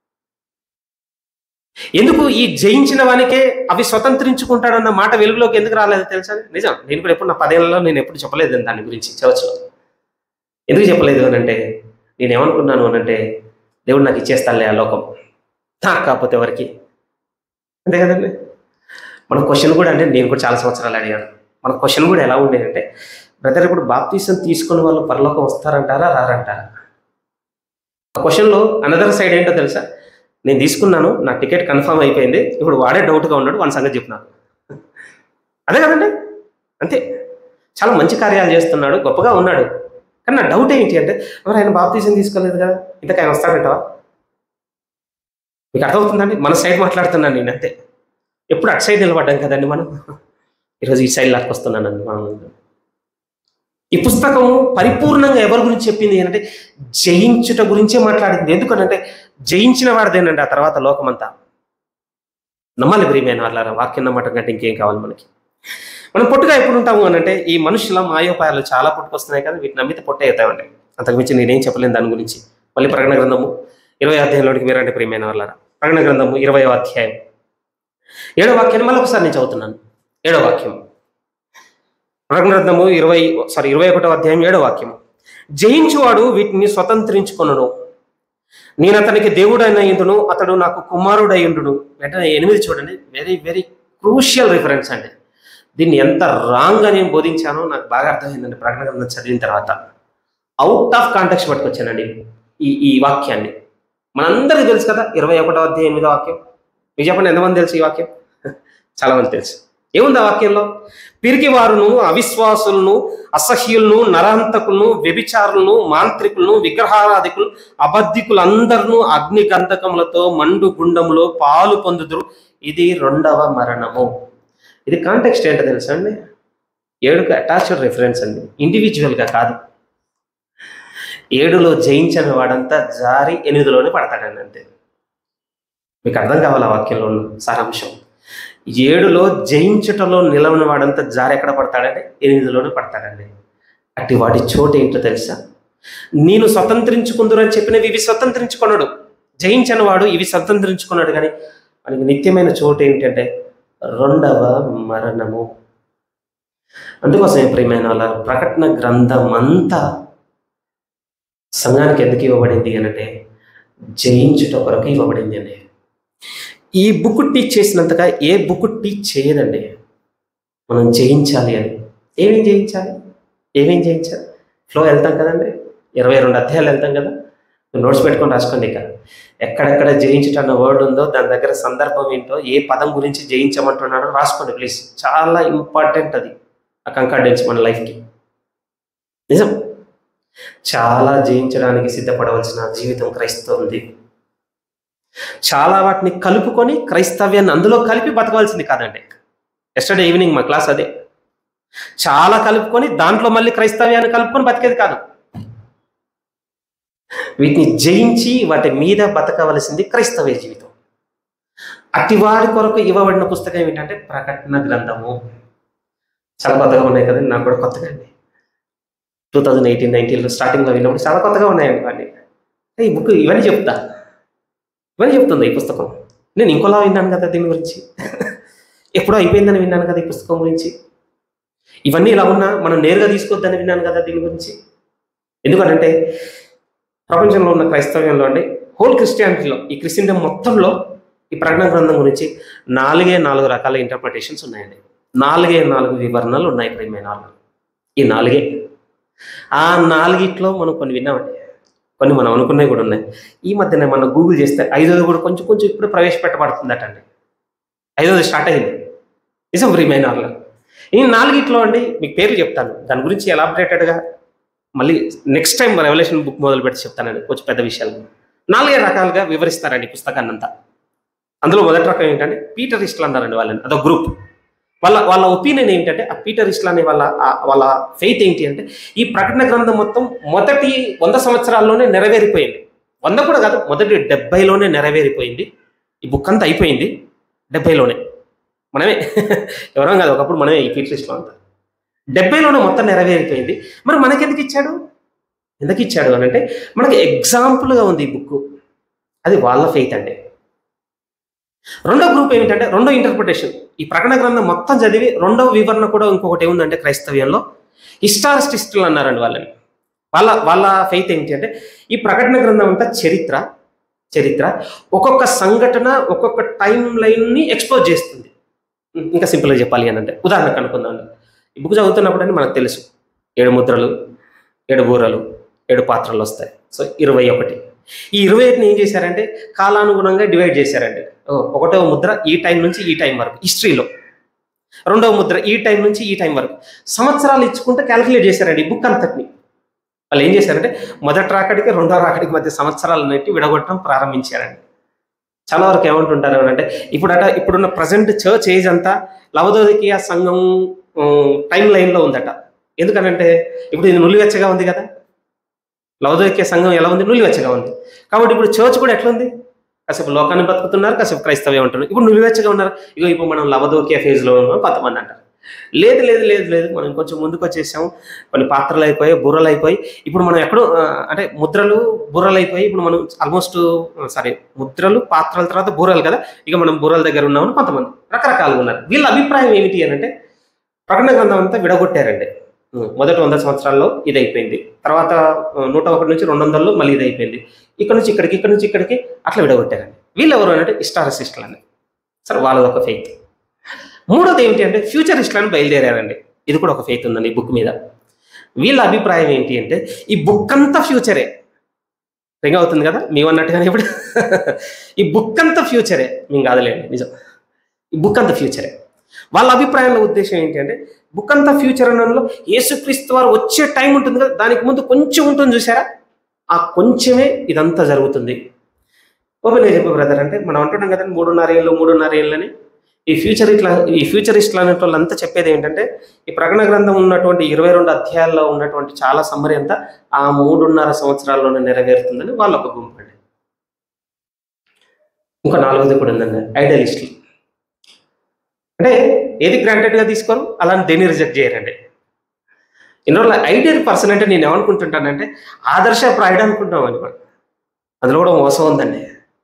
ఎందుకు ఈ జయించిన వానికే అవి స్వతంత్రించుకుంటాడన్న మాట వెలుగులోకి ఎందుకు రాలేదు తెలుసా నిజం నేను కూడా ఎప్పుడు నా పదేళ్లలో నేను ఎప్పుడు చెప్పలేదు దాని గురించి చర్చలో ఎందుకు చెప్పలేదు అని అంటే నేను ఏమనుకున్నాను అని అంటే దేవుడు నాకు ఇచ్చేస్తానులే ఆ లోకం నాకు కాకపోతే ఎవరికి అంతే కదండి మన క్వశ్చన్ కూడా అంటే నేను కూడా చాలా సంవత్సరాలు అడిగాను మన క్వశ్చన్ కూడా ఎలా ఉండేదంటే బ్రదర్ ఇప్పుడు బాప్తీసం తీసుకున్న వాళ్ళు పరలోకం వస్తారంటారా రారంటారా ఆ క్వశ్చన్లో అనదర్ సైడ్ ఏంటో తెలుసా నేను తీసుకున్నాను నా టికెట్ కన్ఫర్మ్ అయిపోయింది ఇప్పుడు వాడే డౌట్గా ఉన్నాడు వాని సంగతి చెప్పు నాకు అదే కదండి అంతే చాలా మంచి కార్యాలు చేస్తున్నాడు గొప్పగా ఉన్నాడు కానీ నా డౌట్ ఏంటి అంటే మరి ఆయన బాప్తీసం తీసుకోలేదు కదా ఇంతకు ఆయన వస్తాడంటావా మీకు అర్థమవుతుందండి మన సైడ్ మాట్లాడుతున్నాను నేను అంతే ఎప్పుడు అటు సైడ్ నిలబడ్డాం కదండి మనం ఈరోజు ఈ సైడ్ లాక్ వస్తున్నానండి మనం ఈ పుస్తకము పరిపూర్ణంగా ఎవరి గురించి చెప్పింది అంటే జయించుట గురించే మాట్లాడింది ఎందుకనంటే జయించిన వాడిదేనండి ఆ తర్వాత లోకమంతా నమ్మాలి ప్రియమైన వాళ్ళారా వాక్యం నమ్మటం కంటే ఇంకేం కావాలి మనకి మనం పొట్టుగా ఎప్పుడు ఉంటాము అని అంటే ఈ మనుషుల మాయోపాయాలు చాలా పుట్టుకొస్తున్నాయి కదా వీటిని నమ్మితే పొట్ట అవుతామండి అంతకుమించి నేనేం చెప్పలేను దాని గురించి మళ్ళీ ప్రకటన గ్రంథము ఇరవై అధ్యాయంలోనికి మీరంటే ప్రియమైన వాళ్ళారా ప్రకటన గ్రంథము ఇరవై అధ్యాయం ఏడో వాక్యాన్ని మళ్ళీ ఒకసారి నేను చదువుతున్నాను ఏడో వాక్యం ప్రకటన గ్రంథము ఇరవై సారీ ఇరవై ఒకటో అధ్యాయం ఏడో వాక్యం జయించువాడు వీటిని స్వతంత్రించుకొనను నేను అతనికి దేవుడైన ఇందును అతడు నాకు కుమారుడై ఉండును వెంటనే ఎనిమిది చూడండి వెరీ వెరీ క్రూషియల్ రిఫరెన్స్ అండి దీన్ని ఎంత రాంగ్ అని నేను బోధించానో నాకు బాగా అర్థమైందండి ప్రకటన గ్రంథం చదివిన తర్వాత అవుట్ ఆఫ్ కాంటాక్ట్ పట్టుకొచ్చానండి ఈ ఈ వాక్యాన్ని మనందరికీ తెలుసు కదా ఇరవై ఒకటో అధ్యాయం ఎనిమిదో వాక్యం మీకు చెప్పండి ఎంతమంది తెలుసు ఈ వాక్యం చాలా మంది తెలుసు ఏముంది ఆ వాక్యంలో పిరికి వారును అవిశ్వాసులను అసహ్యులను నరహంతకులను వ్యభిచారులను మాంత్రికులను విగ్రహారాధికులు అబద్ధికులందరినూ అగ్ని గంధకములతో మండు గుండములో పాలు పొందుదురు ఇది రెండవ మరణము ఇది కాంటెక్స్ట్ ఏంటో తెలుసా అండి ఏడుకు అటాచ్డ్ రిఫరెన్స్ అండి ఇండివిజువల్గా కాదు ఏడులో జయించిన వాడంతా జారి ఎనిమిదిలోనే పడతాడండి అంతే మీకు అర్థం కావాలి ఆ వాక్యంలో ఉన్న సారాంశం ఏడులో జయించుటలో నిలవని వాడంతా జారి ఎక్కడ పడతాడంటే ఎనిమిదిలోనే పడతాడండి అట్టి వాటి చోటు ఏంటో తెలుసా నేను స్వతంత్రించుకుందురు అని చెప్పినవి ఇవి స్వతంత్రించుకున్నాడు జయించిన వాడు ఇవి స్వతంత్రించుకున్నాడు కానీ మనకి నిత్యమైన చోటు ఏంటంటే రెండవ మరణము అందుకోసం ప్రియమైన వాళ్ళ ప్రకటన గ్రంథం అంతా సంఘానికి ఎందుకు ఇవ్వబడింది అనంటే జయించుట కొరకు ఇవ్వబడింది అండి ఈ బుక్ టీచ్ చేసినంతగా ఏ బుక్ టీచ్ చేయదండి మనం జయించాలి అని ఏమేం జయించాలి ఏమేం జయించాలి ఫ్లో వెళ్తాం కదండి ఇరవై రెండు అధ్యాయాలు వెళ్తాం కదా నోట్స్ పెట్టుకొని రాసుకోండి ఇక ఎక్కడెక్కడ జయించుట అన్న వర్డ్ ఉందో దాని దగ్గర సందర్భం ఏంటో ఏ పదం గురించి జయించమంటున్నాడో రాసుకోండి ప్లీజ్ చాలా ఇంపార్టెంట్ అది ఆ కంకార్డెన్స్ మన లైఫ్కి నిజం చాలా జయించడానికి సిద్ధపడవలసిన జీవితం క్రైస్తవుంది చాలా వాటిని కలుపుకొని క్రైస్తవ్యాన్ని అందులో కలిపి బతకవలసింది కాదండి ఎస్టర్డే ఈవినింగ్ మా క్లాస్ అదే చాలా కలుపుకొని దాంట్లో మళ్ళీ క్రైస్తవ్యాన్ని కలుపుకొని బతికేది కాదు వీటిని జయించి వాటి మీద బతకవలసింది క్రైస్తవ జీవితం అటివారి కొరకు ఇవ్వబడిన పుస్తకం ఏంటంటే ప్రకటన గ్రంథము చాలా కొత్తగా ఉన్నాయి కదండి నాకు కూడా కొత్తగా అండి టూ థౌజండ్ ఎయిటీన్ నైన్టీన్లో స్టార్టింగ్లో విన్నప్పుడు చాలా కొత్తగా ఉన్నాయండి ఇవన్నీ ఈ బుక్ ఇవన్నీ చెప్తా ఇవన్నీ చెప్తుంది ఈ పుస్తకం నేను ఇంకోలా విన్నాను కదా దీని గురించి ఎప్పుడో అయిపోయిందని విన్నాను కదా ఈ పుస్తకం గురించి ఇవన్నీ ఇలా ఉన్నా మనం నేరుగా తీసుకోవద్దని విన్నాను కదా దీని గురించి ఎందుకంటే ప్రపంచంలో ఉన్న క్రైస్తవ్యంలో అండి హోల్ క్రిస్టియానిటీలో ఈ క్రిస్టియన్ మొత్తంలో ఈ ప్రకటన గ్రంథం గురించి నాలుగే నాలుగు రకాల ఇంటర్ప్రిటేషన్స్ ఉన్నాయండి నాలుగే నాలుగు వివరణలు ఉన్నాయి ప్రియమైన వాళ్ళు ఈ నాలుగే ఆ నాలుగిట్లో మనం కొన్ని విన్నామండి కొన్ని మనం అనుకున్నవి కూడా ఉన్నాయి ఈ మధ్యన మనం గూగుల్ చేస్తే ఐదోది కూడా కొంచెం కొంచెం ఇప్పుడు ప్రవేశపెట్టబడుతుందట అండి ఐదోది స్టార్ట్ అయింది నిజం ప్రియమైన వాళ్ళు ఈ నాలుగిట్లో అండి మీకు పేర్లు చెప్తాను దాని గురించి ఎలాబరేటెడ్గా మళ్ళీ నెక్స్ట్ టైం రెవల్యూషన్ బుక్ మొదలు పెట్టి చెప్తానండి కొంచెం పెద్ద విషయాలు నాలుగే రకాలుగా వివరిస్తారండి ఈ పుస్తకాన్ని అంతా అందులో మొదటి రకం ఏంటంటే పీటర్ ఇస్ట్లు అన్నారండి వాళ్ళని అదొక గ్రూప్ వాళ్ళ వాళ్ళ ఒపీనియన్ ఏంటంటే ఆ పీటర్ ఇస్లాని వాళ్ళ ఆ- వాళ్ళ ఫెయిత్ ఏంటి అంటే ఈ ప్రకటన గ్రంథం మొత్తం మొదటి వంద సంవత్సరాల్లోనే నెరవేరిపోయింది వంద కూడా కాదు మొదటి డెబ్బైలోనే నెరవేరిపోయింది ఈ బుక్ అంతా అయిపోయింది డెబ్బైలోనే మనమే ఎవరం కాదు ఒకప్పుడు మనమే ఈ పీటర్ ఇస్లాం అంతా డెబ్బైలోనే మొత్తం నెరవేరిపోయింది మరి మనకెందుకు ఇచ్చాడు ఎందుకు ఇచ్చాడు అని అంటే మనకి ఎగ్జాంపుల్గా ఉంది ఈ బుక్ అది వాళ్ళ ఫెయిత్ అండి రెండో గ్రూప్ ఏమిటంటే రెండో ఇంటర్ప్రిటేషన్ ఈ ప్రకటన గ్రంథం మొత్తం చదివి రెండవ వివరణ కూడా ఇంకొకటి ఏముందంటే క్రైస్తవ్యంలో హిస్టారిస్టిస్టులు అన్నారండి వాళ్ళని వాళ్ళ వాళ్ళ ఫెయిత్ ఏంటి అంటే ఈ ప్రకటన గ్రంథం అంతా చరిత్ర చరిత్ర ఒక్కొక్క సంఘటన ఒక్కొక్క టైం లైన్ని ఎక్స్పోజ్ చేస్తుంది ఇంకా సింపుల్గా చెప్పాలి అని అంటే ఉదాహరణకు అనుకుందాం ఈ బుక్ చదువుతున్నప్పుడు మనకు తెలుసు ఏడు ముద్రలు ఏడు బూరలు ఏడు పాత్రలు వస్తాయి సో ఇరవై ఒకటి ఈ ఇరవై ఒకటిని ఏం చేశారంటే కాలానుగుణంగా డివైడ్ చేశారండి ఓ, ఒకటవ ముద్ర ఈ టైం నుంచి ఈ టైం వరకు హిస్టరీలో రెండవ ముద్ర ఈ టైం నుంచి ఈ టైం వరకు సంవత్సరాలు ఇచ్చుకుంటే క్యాలిక్యులేట్ చేశారండి ఈ బుక్ అంతటిని వాళ్ళు ఏం చేశారంటే మొదటి రాకడికి రెండవ రాకడికి మధ్య సంవత్సరాలు నెట్టి విడగొట్టడం ప్రారంభించారండి చాలా వరకు ఏమంటుంటారు అని అంటే ఇప్పుడట ఇప్పుడున్న ప్రజెంట్ చర్చ్ ఏజ్ అంతా లవదోదికి ఆ సంఘం టైం లైన్లో ఉందట ఎందుకనంటే ఇప్పుడు ఇది నులివెచ్చగా ఉంది కదా లవదోక్య సంఘం ఎలా ఉంది నులివెచ్చగా ఉంది కాబట్టి ఇప్పుడు చర్చ్ కూడా ఎట్లా ఉంది కాసేపు లోకాన్ని బతుకుతున్నారు కాసేపు క్రైస్తవ్యం ఉంటున్నారు ఇప్పుడు నులివెచ్చగా ఉన్నారు ఇగో ఇప్పుడు మనం లవదోక్య ఫేజ్లో ఉన్నాం కొంతమంది అంటారు లేదు లేదు లేదు లేదు మనం కొంచెం ముందుకు వచ్చేసాం కొన్ని పాత్రలు అయిపోయి బుర్రలు అయిపోయి ఇప్పుడు మనం ఎక్కడో ఆ, అంటే ముద్రలు బుర్రలు అయిపోయి ఇప్పుడు మనం ఆల్మోస్ట్ సారీ ముద్రలు పాత్రల తర్వాత బుర్రలు కదా ఇక మనం బుర్రల దగ్గర ఉన్నామని కొంతమంది రకరకాలుగా ఉన్నారు వీళ్ళ అభిప్రాయం ఏమిటి అని అంటే ప్రకటన గ్రంథం అంతా విడగొట్టారండి ఉం, మొదటి వంద సంవత్సరాల్లో ఇది అయిపోయింది తర్వాత ఆ, నూట ఒకటి నుంచి రెండు వందల్లో మళ్ళీ ఇది అయిపోయింది ఇక్కడ నుంచి ఇక్కడికి ఇక్కడ నుంచి ఇక్కడికి అట్లా విడగొట్టారండి వీళ్ళు ఎవరు అంటే హిస్టారిసిస్టులు అని సరే వాళ్ళది ఒక ఫెయిత్ మూడోది ఏమిటి అంటే ఫ్యూచరిస్టులను బయలుదేరారండి ఇది కూడా ఒక ఫెయిత్ ఉందండి ఈ బుక్ మీద వీళ్ళ అభిప్రాయం ఏంటి అంటే ఈ బుక్ అంతా ఫ్యూచరే రింగ్ అవుతుంది కదా మేమన్నట్టుగానే ఇప్పుడు ఈ బుక్ అంతా ఫ్యూచరే మేము కాదులేండి నిజం ఈ బుక్ అంతా ఫ్యూచరే వాళ్ళ అభిప్రాయంలో ఉద్దేశం ఏంటి అంటే బుక్ అంతా ఫ్యూచర్ అనడంలో యేసుక్రీస్తు వారు వచ్చే టైం ఉంటుంది కదా దానికి ముందు కొంచెం ఉంటుంది చూసారా ఆ కొంచెమే ఇదంతా జరుగుతుంది ఓపెన్ చెప్పు బ్రదర్ అంటే మనం అంటున్నాం కదండి మూడున్నర ఏళ్ళు మూడున్నర ఏళ్ళని ఈ ఫ్యూచర్ ఇట్లా ఈ ఫ్యూచరిస్ట్లు అనే వాళ్ళంతా చెప్పేది ఏంటంటే ఈ ప్రకటన గ్రంథం ఉన్నటువంటి ఇరవై రెండు అధ్యాయాల్లో ఉన్నటువంటి చాలా సమ్మరి అంతా ఆ మూడున్నర సంవత్సరాల్లోనే నెరవేరుతుందని వాళ్ళ ఒక గుంపు అండి ఇంకో నాలుగోది కూడా ఉందండి ఐడియలిస్టులు అంటే ఏది గ్రాంటెడ్ గా తీసుకోరు అలాంటి దేన్ని రిజెక్ట్ చేయరండి ఇన్ని రోజులు ఐడియల్ పర్సన్ అంటే నేను ఏమనుకుంటుంటానంటే ఆదర్శప్రాయుడు అనుకుంటాం అని కూడా అందులో కూడా మోసం ఉందండి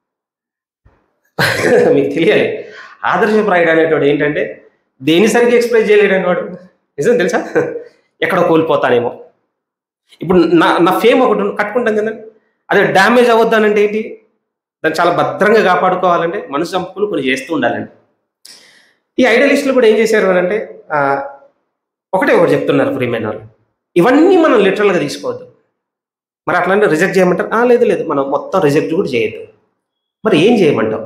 మీకు తెలియాలి ఆదర్శప్రాయుడు అనేటోడు ఏంటంటే దేని సరిగ్గా ఎక్స్ప్లెయిన్ చేయలేడు అనేవాడు నిజం తెలుసా ఎక్కడో కోల్పోతానేమో ఇప్పుడు నా నా ఫేమ్ ఒకటి ఉంది, కట్టుకుంటాం కదా అదే డ్యామేజ్ అవ్వద్దానంటే ఏంటి దాన్ని చాలా భద్రంగా కాపాడుకోవాలంటే మనసు చంపుకుని కొన్ని చేస్తూ ఉండాలండి ఈ ఐడియలిస్టులు కూడా ఏం చేశారు అని అంటే ఆ, ఒకటే ఒకటి చెప్తున్నారు ప్రియమైన వాళ్ళు ఇవన్నీ మనం లిటరల్గా తీసుకోవద్దు మరి అట్లాంటి రిజెక్ట్ చేయమంటారు "ఆ, లేదు లేదు మనం మొత్తం రిజెక్ట్ కూడా చేయొద్దు మరి ఏం చేయమంటావు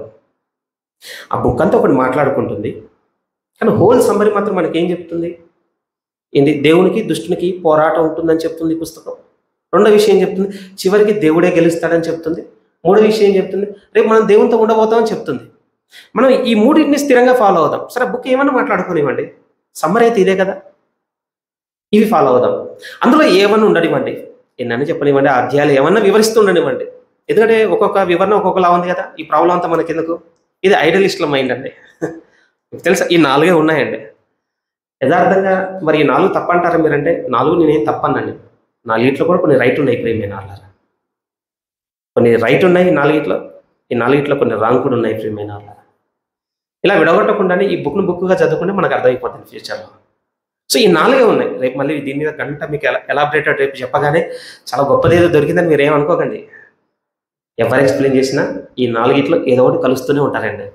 ఆ బుక్ అంతా ఒకటి మాట్లాడుకుంటుంది కానీ హోల్ సమ్మరి మాత్రం మనకి ఏం చెప్తుంది ఏంటి దేవునికి దుష్టునికి పోరాటం ఉంటుందని చెప్తుంది ఈ పుస్తకం రెండో విషయం చెప్తుంది చివరికి దేవుడే గెలుస్తాడని చెప్తుంది మూడో విషయం చెప్తుంది రేపు మనం దేవునితో ఉండబోతామని చెప్తుంది మనం ఈ మూడింటిని స్థిరంగా ఫాలో అవుదాం సరే బుక్ ఏమన్నా మాట్లాడుకునివ్వండి సమ్మర్ అయితే ఇదే కదా ఇవి ఫాలో అవుదాం అందులో ఏమన్నా ఉండనివ్వండి ఎన్నని చెప్పనివ్వండి ఆ అధ్యాయాలు ఏమన్నా వివరిస్తూ ఉండనివ్వండి ఎందుకంటే ఒక్కొక్క వివరణ ఒక్కొక్కలా ఉంది కదా ఈ ప్రాబ్లం అంతా మనకెందుకు ఇది ఐడలిస్ట్ల మైండ్ అండి మీకు తెలుసా ఈ నాలుగే ఉన్నాయండి యథార్థంగా మరి ఈ నాలుగు తప్పంటారా మీరంటే నాలుగు నేనేం తప్పనండి నాలుగిట్లో కూడా కొన్ని రైట్ ఉన్నాయి ప్రేమే నాలుగు కొన్ని రైట్ ఉన్నాయి ఈ నాలుగిట్లో ఈ నాలుగిట్లో కొన్ని రాంగ్ కూడా ఉన్నాయి ప్రేమే నాలుగు ఇలా విడగొట్టకుండానే ఈ బుక్ను బుక్గా చదువుకుంటే మనకు అర్థమైపోతుంది ఫ్యూచర్లో సో ఈ నాలుగే ఉన్నాయి రేపు మళ్ళీ దీని మీద గంట మీకు ఎలా ఎలాబరేటెడ్ రేపు చెప్పగానే చాలా గొప్పది ఏదో దొరికిందని మీరు ఏమనుకోకండి ఎవరు ఎక్స్ప్లెయిన్ చేసినా ఈ నాలుగిట్లో ఏదో ఒకటి కలుస్తూనే ఉంటారండి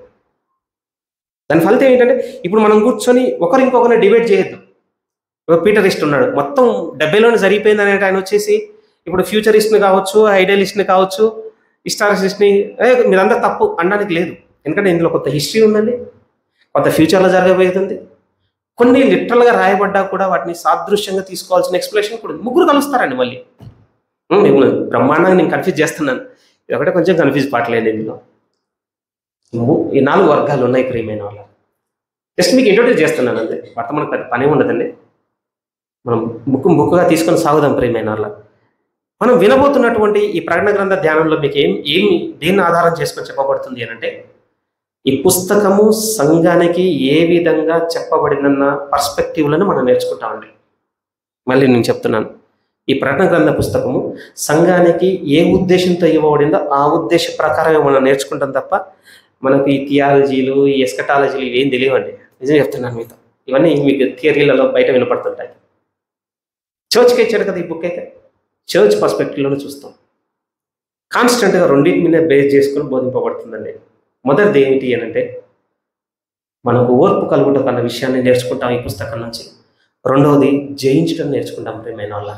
దాని ఫలితం ఏంటంటే ఇప్పుడు మనం కూర్చొని ఒకరు ఇంకొకరిని డిబేట్ చేయొద్దు ఇప్పుడు పీటరిస్ట్ ఉన్నాడు మొత్తం డెబ్బైలోనే జరిగిపోయింది అనేది ఆయన వచ్చేసి ఇప్పుడు ఫ్యూచరిస్ట్ని కావచ్చు ఐడియలిస్ట్ని కావచ్చు హిస్టారిస్ట్ని మీరంతా తప్పు అనడానికి లేదు ఎందుకంటే ఇందులో కొంత హిస్టరీ ఉందండి కొంత ఫ్యూచర్లో జరగబోతుంది కొన్ని లిటరల్గా రాయబడ్డా కూడా వాటిని సాదృశ్యంగా తీసుకోవాల్సిన ఎక్స్ప్లెనేషన్ కూడా ఉంది. ముగ్గురు కలుస్తారండి మళ్ళీ ఉమ్, మిమ్మల్ని బ్రహ్మాండంగా నేను కన్ఫ్యూజ్ చేస్తున్నాను ఇది ఒకటే కొంచెం కన్ఫ్యూజ్ పాటలేదు ఇందులో ము- ఈ నాలుగు వర్గాలు ఉన్నాయి ప్రియమైన వాళ్ళ జస్ట్ మీకు ఇంట్రొడ్యూస్ చేస్తున్నాను అంతే వాటితో మనకు పెద్ద పని ఉండదండి మనం బుక్ బుక్గా తీసుకొని సాగుదాం ప్రియమైన వాళ్ళ మనం వినబోతున్నటువంటి ఈ ప్రకటన గ్రంథ ధ్యానంలో మీకు ఏం ఏమి దేన్ని ఆధారం చేసుకొని చెప్పబడుతుంది అని అంటే ఈ పుస్తకము సంఘానికి ఏ విధంగా చెప్పబడిందన్న పర్స్పెక్టివ్లను మనం నేర్చుకుంటామండి మళ్ళీ నేను చెప్తున్నాను ఈ ప్రకటన గ్రంథ పుస్తకము సంఘానికి ఏ ఉద్దేశంతో ఇవ్వబడిందో ఆ ఉద్దేశ ప్రకారమే మనం నేర్చుకుంటాం తప్ప మనకు ఈ థియాలజీలు ఈ ఎస్కటాలజీలు ఇవేం తెలియవండి నిజం చెప్తున్నాను మీతో ఇవన్నీ మీకు థియరీలలో బయట వినపడుతుంటాయి చర్చ్కి ఇచ్చాడు కదా ఈ బుక్ అయితే చర్చ్ పర్స్పెక్టివ్లోనే చూస్తాం కాన్స్టెంట్గా రెండింటి మీద బేస్ చేసుకుని బోధింపబడుతుందండి మొదటిది ఏమిటి అని అంటే మనకు ఓర్పు కలుగుట అన్న విషయాన్ని నేర్చుకుంటాం ఈ పుస్తకం నుంచి రెండవది జయించడం నేర్చుకుంటాం ప్రేమైన వాళ్ళ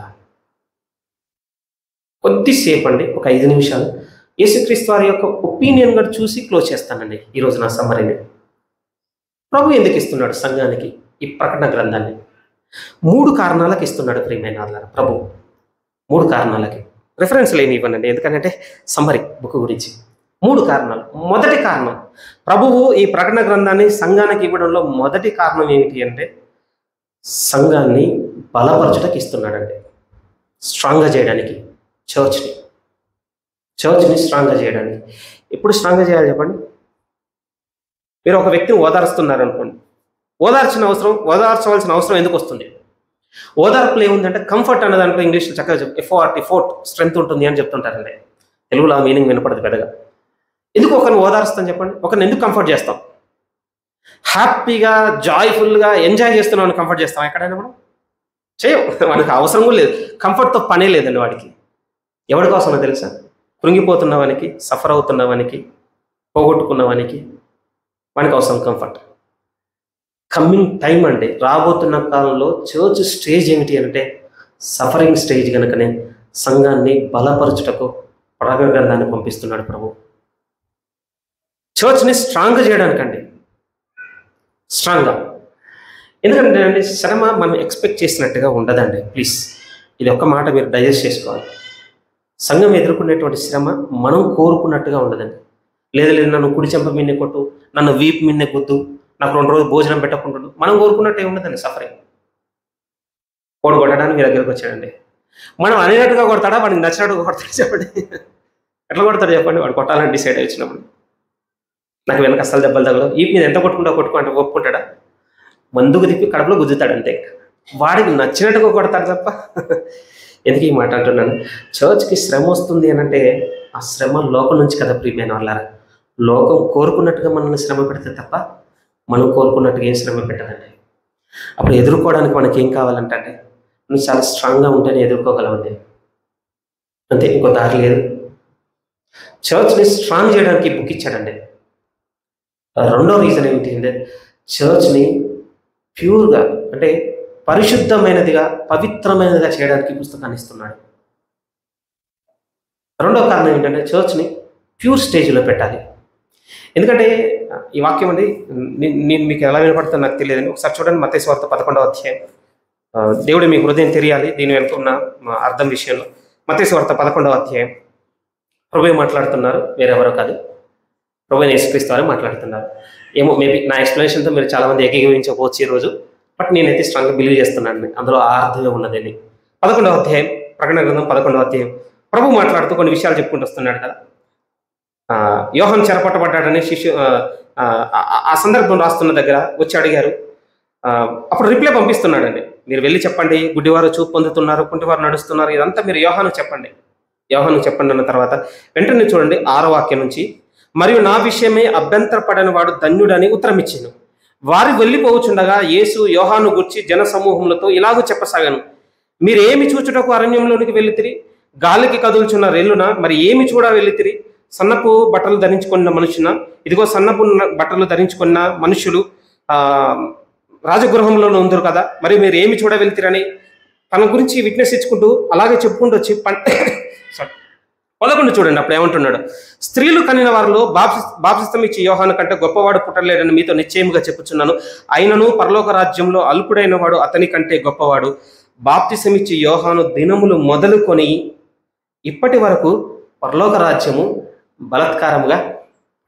కొద్దిసేపు అండి ఒక ఐదు నిమిషాలు యేసుక్రీస్తు వారి యొక్క ఒపీనియన్ కూడా చూసి క్లోజ్ చేస్తానండి ఈరోజు నా సమ్మరిని ప్రభు ఎందుకు ఇస్తున్నాడు సంఘానికి ఈ ప్రకటన గ్రంథాన్ని మూడు కారణాలకు ఇస్తున్నాడు ప్రియమైన వాళ్ళ ప్రభు మూడు కారణాలకి రిఫరెన్స్లు ఏమి ఇవ్వనండి ఎందుకంటే సమ్మరి బుక్ గురించి మూడు కారణాలు మొదటి కారణం ప్రభువు ఈ ప్రకటన గ్రంథాన్ని సంఘానికి ఇవ్వడంలో మొదటి కారణం ఏమిటి అంటే సంఘాన్ని బలపరచుటకి ఇస్తున్నాడండి స్ట్రాంగ్గా చేయడానికి చర్చ్ని చర్చ్ని స్ట్రాంగ్గా చేయడానికి ఎప్పుడు స్ట్రాంగ్గా చేయాలి చెప్పండి మీరు ఒక వ్యక్తిని ఓదారుస్తున్నారు అనుకోండి ఓదార్చిన అవసరం ఓదార్చవలసిన అవసరం ఎందుకు వస్తుంది ఓదార్పులు ఏముందంటే కంఫర్ట్ అనే దాంట్లో ఇంగ్లీష్లో చక్కగా చెప్ ఎఫ్ఓఆర్టీ ఫోర్ట్ స్ట్రెంత్ ఉంటుంది అని చెప్తుంటారండి తెలుగులో ఆ మీనింగ్ వినపడదు పెద్దగా ఎందుకు ఒకరిని ఓదారుస్తాం చెప్పండి ఒకరిని ఎందుకు కంఫర్ట్ చేస్తాం హ్యాపీగా జాయ్ఫుల్గా ఎంజాయ్ చేస్తున్నామని కంఫర్ట్ చేస్తాం ఎక్కడైనా మనం చేయం వాడికి అవసరం కూడా లేదు కంఫర్ట్తో పనే లేదండి వాడికి ఎవరి కోసమో తెలుసా కృంగిపోతున్నవానికి సఫర్ అవుతున్నవానికి పోగొట్టుకున్నవానికి వానికి అవసరం కంఫర్ట్ కమ్మింగ్ టైం అండి రాబోతున్న కాలంలో చర్చ్ స్టేజ్ ఏమిటి అంటే సఫరింగ్ స్టేజ్ కనుకనే సంఘాన్ని బలపరచుటకు ప్రకటన గ్రంథాన్ని పంపిస్తున్నాడు ప్రభు చర్చ్ని స్ట్రాంగ్ చేయడానికండి స్ట్రాంగ్గా ఎందుకంటే అండి శ్రమ మనం ఎక్స్పెక్ట్ చేసినట్టుగా ఉండదండి ప్లీజ్ ఇది ఒక్క మాట మీరు డైజెస్ట్ చేసుకోవాలి సంఘం ఎదుర్కొనేటువంటి శ్రమ మనం కోరుకున్నట్టుగా ఉండదండి లేదు లేదు నన్ను కుడి చెంప మిన్నే కొట్టు నన్ను వీపు మిన్నే గుద్దు నాకు రెండు రోజులు భోజనం పెట్టకుండా మనం కోరుకున్నట్టే ఉండదండి సఫరింగ్ వాడు కొట్టడానికి మీ దగ్గరకు వచ్చాడండి మనం అనేటట్టుగా కొడతాడా వాడికి నచ్చినట్టుగా కొడతాడు చెప్పండి ఎట్లా కొడతాడు చెప్పండి వాడు కొట్టాలని డిసైడ్ అయి వచ్చినప్పుడు నాకు వెనక అస్సలు దెబ్బలు తగలవు ఈ మీద ఎంత కొట్టుకుంటా కొట్టుకుంటా ఒప్పుకుంటాడా మందుకు తిప్పి కడుపులో గుద్దుతాడు అంతే వాడికి నచ్చినట్టుగా కొడతాడు తప్ప ఎందుకు ఈ మాట అంటున్నాను చర్చ్కి శ్రమ వస్తుంది అని అంటే ఆ శ్రమ లోకం నుంచి కదా ప్రియమైన వాళ్ళారా లోకం కోరుకున్నట్టుగా మనల్ని శ్రమ పెడితే తప్ప మనం కోరుకున్నట్టుగా ఏం శ్రమ పెట్టదండి అప్పుడు ఎదుర్కోవడానికి మనకి ఏం కావాలంటే అంటే నువ్వు చాలా స్ట్రాంగ్గా ఉంటేనే ఎదుర్కోగలవండి అంతే ఇంకో దారి లేదు చర్చ్ని స్ట్రాంగ్ చేయడానికి బుక్ ఇచ్చాడండి రెండో రీజన్ ఏమిటి అంటే చర్చ్ని ప్యూర్గా అంటే పరిశుద్ధమైనదిగా పవిత్రమైనదిగా చేయడానికి ఈ పుస్తకాన్ని ఇస్తున్నాడు రెండో కారణం ఏంటంటే చర్చ్ని ప్యూర్ స్టేజ్లో పెట్టాలి ఎందుకంటే ఈ వాక్యం అండి నే- నేను మీకు ఎలా వినపడుతుందో నాకు తెలియదండి ఒకసారి చూడండి మతేశ్వ వార్త పదకొండవ అధ్యాయం ఆ, దేవుడు మీ హృదయం తెలియాలి దీని వెనుక ఉన్న మా అర్థం విషయంలో మతేశ్వ వార్త పదకొండవ అధ్యాయం ప్రభు మాట్లాడుతున్నారు వేరెవరో కాదు ప్రభు యేసుక్రీస్తు వారు మాట్లాడుతున్నారు ఏమో మేబీ నా ఎక్స్ప్లెనేషన్తో మీరు చాలా మంది ఏకీభవించకపోవచ్చు ఈరోజు బట్ నేనైతే స్ట్రాంగ్గా బిలీవ్ చేస్తున్నాను అందులో ఆ అర్థమే ఉన్నదని పదకొండవ అధ్యాయం ప్రకటన గ్రంథం పదకొండవ అధ్యాయం ప్రభు మాట్లాడుతూ కొన్ని విషయాలు చెప్పుకుంటూ వస్తున్నాడు కదా ఆ, యోహన్ చెరపట్టబడ్డాడని శిష్యు ఆ, ఆ, ఆ- ఆ సందర్భం రాస్తున్న దగ్గర వచ్చి అడిగారు ఆ, అప్పుడు రిప్లై పంపిస్తున్నాడండి మీరు వెళ్ళి చెప్పండి గుడ్డివారు చూపు పొందుతున్నారు కుంటివారు నడుస్తున్నారు ఇదంతా మీరు యోహాను చెప్పండి యోహాను చెప్పండి అన్న తర్వాత వెంటనే చూడండి ఆరో వాక్యం నుంచి మరియు నా విషయమే అభ్యంతరపడని వాడు ధన్యుడని ఉత్తరం ఇచ్చాను వారు వెళ్ళిపోవచ్చుండగా యేసు యోహాను గుర్చి జన సమూహములతో ఇలాగూ చెప్పసాగాను మీరేమి చూచుటకు అరణ్యంలోనికి వెళ్ళితిరి గాలికి కదులుచున్న రెల్లున మరి ఏమి చూడ వెళ్ళితిరి సన్నపు బట్టలు ధరించుకున్న మనుషున ఇదిగో సన్నపు న- బట్టలు ధరించుకున్న మనుషులు ఆ రాజగృహంలో ఉందరు కదా మరి మీరు ఏమి చూడ వెళ్తారని తన గురించి విట్నెస్ ఇచ్చుకుంటూ అలాగే చెప్పుకుంటూ వచ్చి పం- Sorry. పదకొండు చూడండి అప్పుడు ఏమంటున్నాడు స్త్రీలు కనిన వారిలో బాప్సి బాప్సిస్తం ఇచ్చి యోహాను కంటే గొప్పవాడు పుట్టలేడని మీతో నిశ్చయముగా చెప్పుచున్నాను అయినను పరలోక రాజ్యంలో అల్పుడైన వాడు అతని కంటే గొప్పవాడు బాప్తిసం ఇచ్చి యోహాను దినములు మొదలుకొని ఇప్పటి వరకు పరలోక రాజ్యము బలత్కారముగా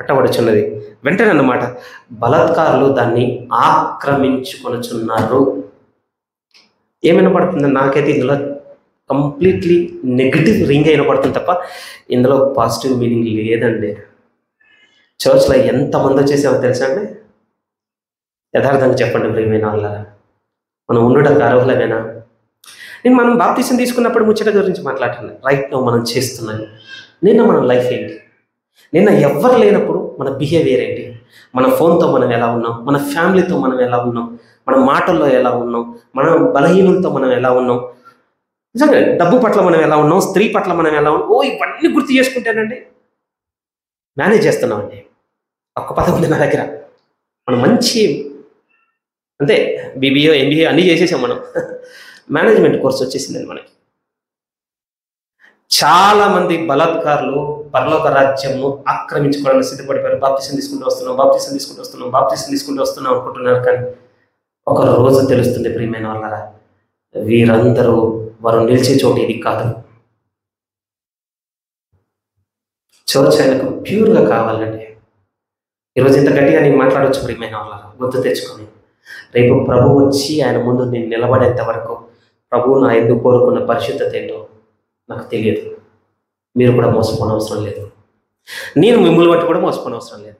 పట్టబడుచున్నది వెంటనే అన్నమాట బలాత్కారులు దాన్ని ఆక్రమించుకొనుచున్నారు ఏమైనా పడుతుంది నాకైతే ఇందులో కంప్లీట్లీ నెగిటివ్ రింగ్ అయిన పడుతుంది తప్ప ఇందులో పాజిటివ్ మీనింగ్ లేదండి చర్చ్లో ఎంతమంది వచ్చేసావో తెలుసా అండి యథార్థంగా చెప్పండి ప్రియమైన వాళ్ళ మనం ఉండడానికి అర్హులమేనా నేను మనం బాప్తీసం తీసుకున్నప్పుడు ముచ్చట గురించి మాట్లాడుతున్నాను రైట్ నో మనం చేస్తున్నాను నిన్న మన లైఫ్ ఏంటి నిన్న ఎవ్వరు లేనప్పుడు మన బిహేవియర్ ఏంటి మన ఫోన్తో మనం ఎలా ఉన్నాం మన ఫ్యామిలీతో మనం ఎలా ఉన్నాం మన మాటల్లో ఎలా ఉన్నాం మన బలహీనులతో మనం ఎలా ఉన్నాం నిజంగా డబ్బు పట్ల మనం ఎలా ఉన్నాం స్త్రీ పట్ల మనం ఎలా ఉన్నాం ఓ ఇవన్నీ గుర్తు చేసుకుంటానండి మేనేజ్ చేస్తున్నామండి ఒక్క పదం ఉంది నా దగ్గర మనం మంచి అంతే బీబీఏ ఎంబీఏ అన్నీ చేసేసాం మనం మేనేజ్మెంట్ కోర్స్ వచ్చేసిందండి మనకి చాలా మంది బలాత్కారులు పరలోక రాజ్యంను ఆక్రమించుకోవడానికి సిద్ధపడిపోయారు బాప్తిసం తీసుకుంటూ వస్తున్నాం బాప్తిసం తీసుకుంటూ వస్తున్నాం బాప్తిసం తీసుకుంటూ వస్తున్నాం అనుకుంటున్నారు కానీ ఒక రోజు తెలుస్తుంది ప్రియమైన వాళ్ళరా వీరందరూ వారు నిలిచే చోటు ఇది కాదు చర్చ్ ఆయనకు ప్యూర్గా కావాలండి ఈరోజు ఇంత గట్టిగా నేను మాట్లాడవచ్చు ప్రియమైన వాళ్ళరా గుర్తు తెచ్చుకొని రేపు ప్రభు వచ్చి ఆయన ముందు నేను నిలబడేంత వరకు ప్రభు నా ఎందుకు కోరుకున్న పరిశుద్ధత ఏంటో నాకు తెలియదు మీరు కూడా మోసపోని అవసరం లేదు నేను మిమ్మల్ని బట్టి కూడా మోసపోని అవసరం లేదు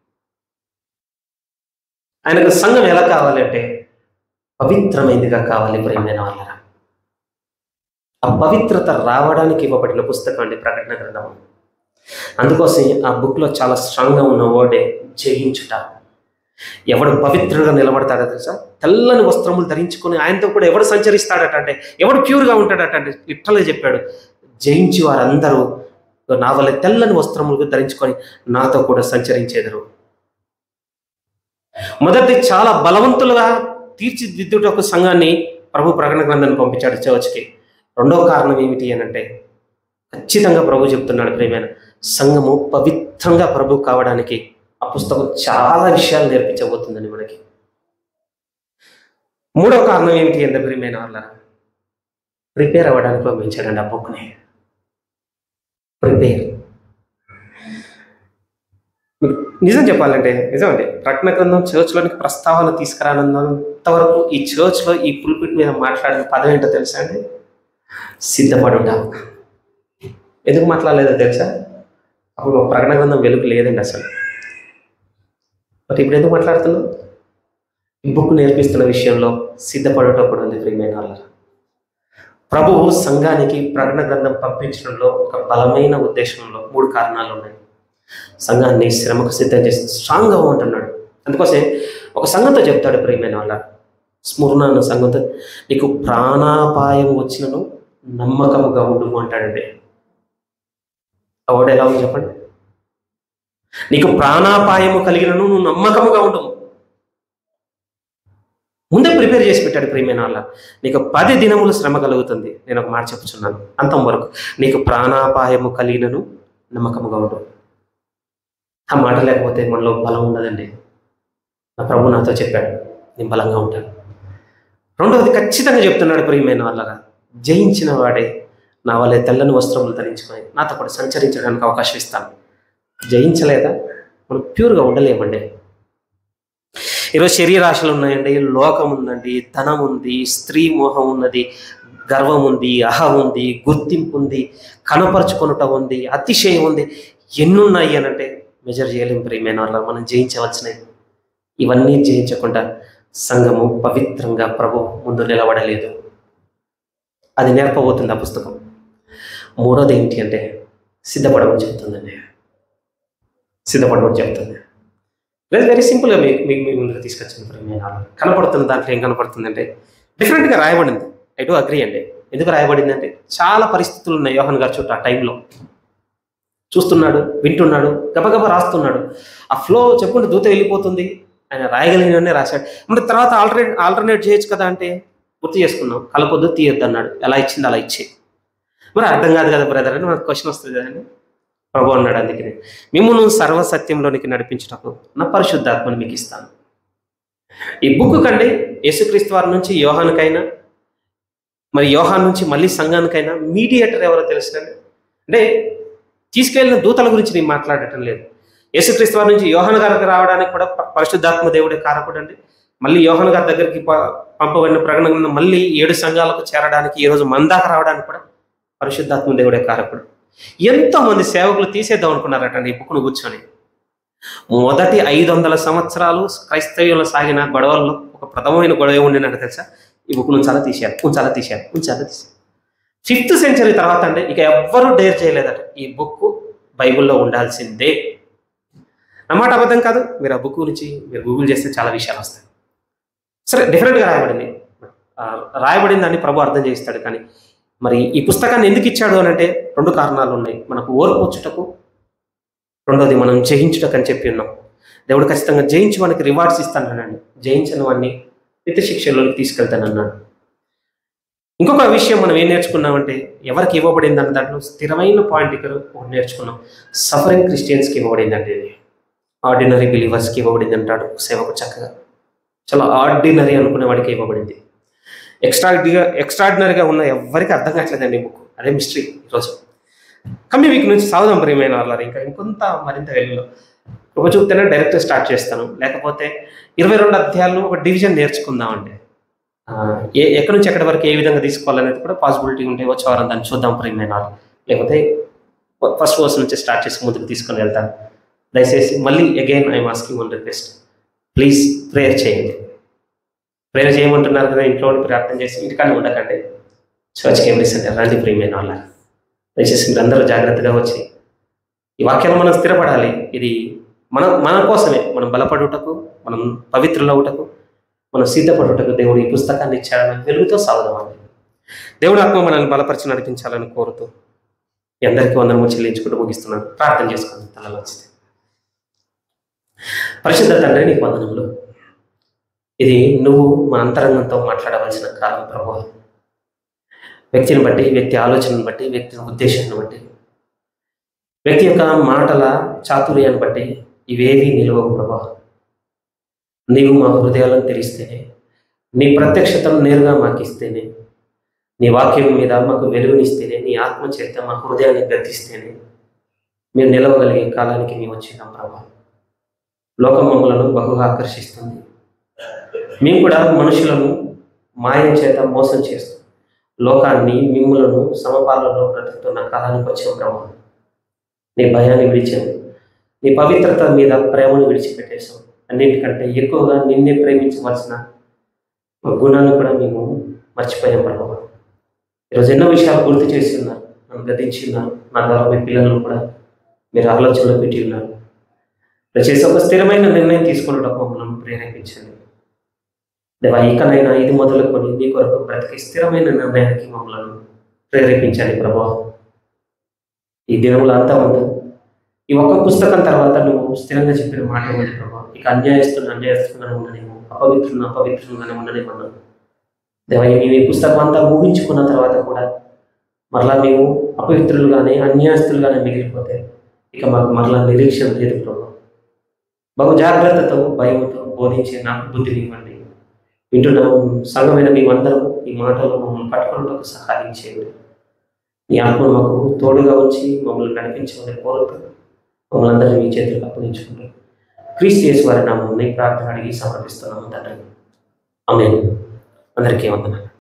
ఆయనకు సంఘం ఎలా కావాలంటే పవిత్రమైనదిగా కావాలి ప్రేమైన వాళ్ళరా ఆ పవిత్రత రావడానికి ఇవ్వబడిన పుస్తకం అండి ప్రకటన గ్రంథం అందుకోసం ఆ బుక్లో చాలా స్ట్రాంగ్గా ఉన్న వర్డే జయించుట ఎవడు పవిత్రుడుగా నిలబడతాడో తెలుసా తెల్లని వస్త్రములు ధరించుకొని ఆయనతో కూడా ఎవడు సంచరిస్తాడట అంటే ఎవడు ప్యూర్గా ఉంటాడట అంటే లిట్టలే చెప్పాడు జయించి వారందరూ నా వల్ల తెల్లని వస్త్రములు ధరించుకొని నాతో కూడా సంచరించేదరు మొదటి చాలా బలవంతులుగా తీర్చిదిద్దుట ఒక సంఘాన్ని ప్రభు ప్రకటన గ్రంథాన్ని పంపించాడు చర్చ్కి రెండవ కారణం ఏమిటి అని అంటే ఖచ్చితంగా ప్రభు చెప్తున్నాడు ప్రేమైన సంఘము పవిత్రంగా ప్రభు కావడానికి ఆ పుస్తకం చాలా విషయాలు నేర్పించబోతుందని మనకి మూడవ కారణం ఏమిటి అంటే ప్రియమైన వాళ్ళ ప్రిపేర్ అవ్వడానికి పంపించాడండి ఆ బుక్ని ప్రిపేర్ నిజం చెప్పాలంటే నిజం అండి ప్రకటన గ్రంథం చర్చ్లోనికి ప్రస్తావన తీసుకురానంత వరకు ఈ చర్చ్లో ఈ పుల్పిట్ మీద మాట్లాడిన పదం ఏంటో తెలుసా అండి సిద్ధపడుట ఎందుకు మాట్లాడలేదో తెలుసా అప్పుడు ప్రకటన గ్రంథం వెలుగు లేదండి అసలు మరి ఇప్పుడు ఎందుకు మాట్లాడుతున్నాం ఈ బుక్ నేర్పిస్తున్న విషయంలో సిద్ధపడట కూడా ఉంది ప్రియమైన వాళ్ళ ప్రభువు సంఘానికి ప్రకటన గ్రంథం పంపించడంలో ఒక బలమైన ఉద్దేశంలో మూడు కారణాలు ఉన్నాయి సంఘాన్ని శ్రమకు సిద్ధం చేసి స్ట్రాంగ్గా ఉంటున్నాడు అందుకోసం ఒక సంఘంతో చెప్తాడు ప్రియమైన వాళ్ళ స్మరణ అన్న సంఘంతో నీకు ప్రాణాపాయం వచ్చినను నమ్మకముగా ఉండు అంటాడండి అవడు ఎలా ఉంది చెప్పండి నీకు ప్రాణాపాయము కలిగినను నువ్వు నమ్మకముగా ఉండు ముందే ప్రిపేర్ చేసి పెట్టాడు ప్రియమైన వాళ్ళ నీకు పది దినములు శ్రమ కలుగుతుంది నేను ఒక మాట చెప్పుచున్నాను అంతం వరకు నీకు ప్రాణాపాయము కలిగినను నమ్మకముగా ఉండు ఆ మాట లేకపోతే మనలో బలం ఉండదండి నా ప్రభు నాతో చెప్పాడు నేను బలంగా ఉంటాను రెండవది ఖచ్చితంగా చెప్తున్నాడు ప్రియమైన వాళ్ళగా జయించిన వాడే నా వల్లే తెల్లని వస్త్రములు ధరించుకొని నాతో పాటు సంచరించడానికి అవకాశం ఇస్తాను జయించలేదా మనం ప్యూర్గా ఉండలేమండి ఈరోజు శరీరాశలు ఉన్నాయండి లోకం ఉందండి ధనం ఉంది స్త్రీ మోహం ఉన్నది గర్వం ఉంది అహ ఉంది గుర్తింపు ఉంది కనపరుచుకొనుట ఉంది అతిశయం ఉంది ఎన్నున్నాయి అని అంటే మెజర్ చేయలేం ప్రియమైన వాళ్ళ మనం జయించవలసినవి ఇవన్నీ జయించకుండా సంఘము పవిత్రంగా ప్రభు ముందు నిలబడలేదు అది నేర్పబోతుంది ఆ పుస్తకం మూడోది ఏంటి అంటే సిద్ధపడమని చెప్తుందండి సిద్ధపడమని చెప్తుంది లేదు వెరీ సింపుల్గా మీకు మీకు మీ ముందుకు తీసుకొచ్చింది ప్రియమైన కనపడుతున్న దాంట్లో ఏం కనపడుతుందంటే డిఫరెంట్గా రాయబడింది ఐ డు అగ్రీ అండి ఎందుకు రాయబడింది అంటే చాలా పరిస్థితులు ఉన్నాయి యోహన్ గారు చుట్టూ ఆ టైంలో చూస్తున్నాడు వింటున్నాడు గబగబా రాస్తున్నాడు ఆ ఫ్లో చెప్పుకుంటే దూత వెళ్ళిపోతుంది ఆయన రాయగలిగినవన్నీ రాశాడు మరి తర్వాత ఆల్టర్నేట్ ఆల్టర్నేట్ చేయొచ్చు కదా అంటే గుర్తు చేసుకున్నాం కలపొద్దు తీయొద్దు అన్నాడు ఎలా ఇచ్చింది అలా ఇచ్చే మరి అర్థం కాదు కదా బ్రదర్ అని మనకు క్వశ్చన్ వస్తుంది కదండి ప్రభు అన్నాడు అందుకని మిమ్మల్ని సర్వసత్యంలోనికి నడిపించటకు నా పరిశుద్ధాత్మను మీకు ఇస్తాను ఈ బుక్ కండి యేసుక్రీస్తు వారి నుంచి యోహానికైనా మరి యోహాన్ నుంచి మళ్ళీ సంఘానికైనా మీడియేటర్ ఎవరో తెలుసునండి అంటే తీసుకెళ్ళిన దూతల గురించి నేను మాట్లాడటం లేదు యేసుక్రీస్తు వారి నుంచి యోహన్ గారికి రావడానికి కూడా ప- పరిశుద్ధాత్మ దేవుడే కారకుడు అండి మళ్ళీ యోహన్ గారి దగ్గరికి ప- పంపబడిన ప్రకటన గ్రంథం మళ్ళీ ఏడు సంఘాలకు చేరడానికి ఈ రోజు మన దాకా రావడానికి కూడా పరిశుద్ధాత్మ దేవుడే కారకుడు ఎంతో మంది సేవకులు తీసేద్దాం అనుకున్నారటండి ఈ బుక్ను కూర్చొని మొదటి ఐదు వందల సంవత్సరాలు క్రైస్తవ్యంలో సాగిన గొడవల్లో ఒక ప్రథమమైన గొడవ ఉండినట్టు తెలుసా ఈ బుక్ ఉంచాలా తీశారు ఉంచాలా తీశారు ఉంచాలా తీశారు ఫిఫ్త్ సెంచరీ తర్వాత అండి ఇక ఎవ్వరూ డేర్ చేయలేదట ఈ బుక్ బైబిల్లో ఉండాల్సిందే నా మాట అబద్ధం కాదు మీరు ఆ బుక్ గురించి మీరు గూగుల్ చేస్తే చాలా విషయాలు వస్తాయి సరే డిఫరెంట్గా రాయబడింది ఆ, రాయబడింది అని ప్రభు అర్థం చేస్తాడు కానీ మరి ఈ పుస్తకాన్ని ఎందుకు ఇచ్చాడు అని అంటే రెండు కారణాలు ఉన్నాయి మనకు ఓర్పు వచ్చుటకు రెండోది మనం జయించుటకు అని చెప్పి ఉన్నాం దేవుడు ఖచ్చితంగా జయించి మనకి రివార్డ్స్ ఇస్తానన్నాడు జయించిన వాడిని నిత్య శిక్షలోకి తీసుకెళ్తానన్నాడు ఇంకొక విషయం మనం ఏం నేర్చుకున్నామంటే ఎవరికి ఇవ్వబడింది అన్న దాంట్లో స్థిరమైన పాయింట్ ఇక్కడ ఒకటి నేర్చుకున్నాం సఫరింగ్ క్రిస్టియన్స్కి ఇవ్వబడింది అంటే ఇది ఆర్డినరీ బిలీవర్స్కి ఇవ్వబడింది అంటాడు సేవకు చక్కగా చాలా ఆర్డినరీ అనుకునే వాడికి ఇవ్వబడింది ఎక్స్ట్రాడిగా ఎక్స్ట్రాడినరీగా ఉన్న ఎవరికి అర్థం కావట్లేదండి బుక్ అదే మిస్టరీ ఈరోజు కమ్మి వీక్ నుంచి సాగుదాం ప్రియమైన వాళ్ళ ఇంకా ఇంకొంత మరింత వెలుగులో ఒక చూపుతేనే డైరెక్ట్ స్టార్ట్ చేస్తాను లేకపోతే ఇరవై రెండు అధ్యాయాలను ఒక డివిజన్ నేర్చుకుందాం అంటే ఆ, ఏ ఎక్కడి నుంచి ఎక్కడి వరకు ఏ విధంగా తీసుకోవాలనేది కూడా పాసిబిలిటీ ఉంటే వచ్చే వారం దాన్ని చూద్దాం ప్రియమైన వాళ్ళు లేకపోతే ఫస్ట్ వర్స్ నుంచి స్టార్ట్ చేసి ముందుకు తీసుకొని వెళ్తాను దయచేసి మళ్ళీ again I'm asking one request please prayer చేయండి ప్రేయర్ చేయమంటున్నారు కదా ఇంట్లో ఉండి ప్రార్థన చేసి ఇంటికాడ ఉండకండి చర్చ్కి ఏం రీసెంట్ రండి ప్రియమైన వాళ్ళ దయచేసి మీరు అందరూ జాగ్రత్తగా వచ్చి ఈ వాక్యాలు మనం స్థిరపడాలి ఇది మన మన కోసమే మనం బలపడుటకు మనం పవిత్రులవుటకు మనం సిద్ధపడుటకు దేవుడు ఈ పుస్తకాన్ని ఇచ్చాడని వెలుగుతో సాగుదామండి దేవుడు ఆత్మ మనల్ని బలపరిచి నడిపించాలని కోరుతూ మీ అందరికీ వందనము చెల్లించుకుంటూ ముగిస్తున్నాను ప్రార్థన చేసుకోండి తలలో వచ్చింది పరిశుద్ధ తండ్రి నీకు వందనములు ఇది నువ్వు మన అంతరంగంతో మాట్లాడవలసిన కాలం ప్రభు వ్యక్తిని బట్టి వ్యక్తి ఆలోచనను బట్టి వ్యక్తి ఉద్దేశాన్ని బట్టి వ్యక్తి యొక్క మాటల చాతుర్యాన్ని బట్టి ఇవేవి నిలవవు ప్రభా నీవు మా హృదయాలను తెరిస్తేనే నీ ప్రత్యక్షతను నేరుగా మాకు ఇస్తేనే నీ వాక్యం మీద మాకు వెలుగునిస్తేనే నీ ఆత్మ చేత మా హృదయాన్ని గర్తిస్తేనే మేము నిలవగలిగే కాలానికి మేము వచ్చినాం ప్రభా లోకం మమ్మలను బహుగా ఆకర్షిస్తుంది మేము కూడా మనుషులను మాయం చేత మోసం చేస్తూ లోకాన్ని మిమ్ములను సమపాలలో బ్రతుకుతున్న కాలానికి వచ్చాం ప్రభా నీ భయాన్ని విడిచాము నీ పవిత్రత మీద ప్రేమను విడిచిపెట్టేశాం అన్నింటికంటే ఎక్కువగా నిన్నే ప్రేమించవలసిన మా గుణాన్ని కూడా మేము మర్చిపోయాం ప్రభావ ఈరోజు ఎన్నో విషయాలు గుర్తు చేసి ఉన్నారు నన్ను గతించి ఉన్నారు నా ద్వారా మీ పిల్లలను కూడా మీరు ఆలోచనలో పెట్టి ఉన్నారు దయచేసి ఒక స్థిరమైన నిర్ణయం తీసుకున్నటకు మమ్మల్ని ప్రేరేపించండి దేవా ఇకనైనా ఇది మొదలుకొని నీ కొరకు బ్రతికి స్థిరమైన నిర్ణయానికి మమ్మల్ని ప్రేరేపించండి ప్రభావ ఈ దినముల అంతా ఉంది ఈ ఒక్క పుస్తకం తర్వాత నువ్వు స్థిరంగా చెప్పిన మాట ఉంది ప్రభావ ఇక అన్యాయస్తులు అన్యాయస్తులుగానే ఉండనేమో అపవిత్రులు అపవిత్రులుగానే ఉండనేమన్నాను దేవయ్య మేము ఈ పుస్తకం అంతా ఊహించుకున్న తర్వాత కూడా మరలా మేము అపవిత్రులుగానే అన్యాయస్తులుగానే మిగిలిపోతే ఇక మాకు మరలా నిరీక్షణ లేదు ప్రభావ బహు జాగ్రత్తతో భయంతో బోధించే నాకు బుద్ధిని ఇవ్వండి వింటున్న సంఘమైన మేమందరం ఈ మాటలు మమ్మల్ని పట్టుకున్నట్టు సహాయం చేయండి నీ ఆత్మ మాకు తోడుగా వచ్చి మమ్మల్ని నడిపించమని కోరుతూ మమ్మల్ని అందరినీ మీ చేతులకు అప్పగించుకుంటాం క్రీస్తు చేసి వారి నామం ప్రార్థన అడిగి సమర్పిస్తున్నాము తండ్రి ఆమె అందరికీ వందనాలు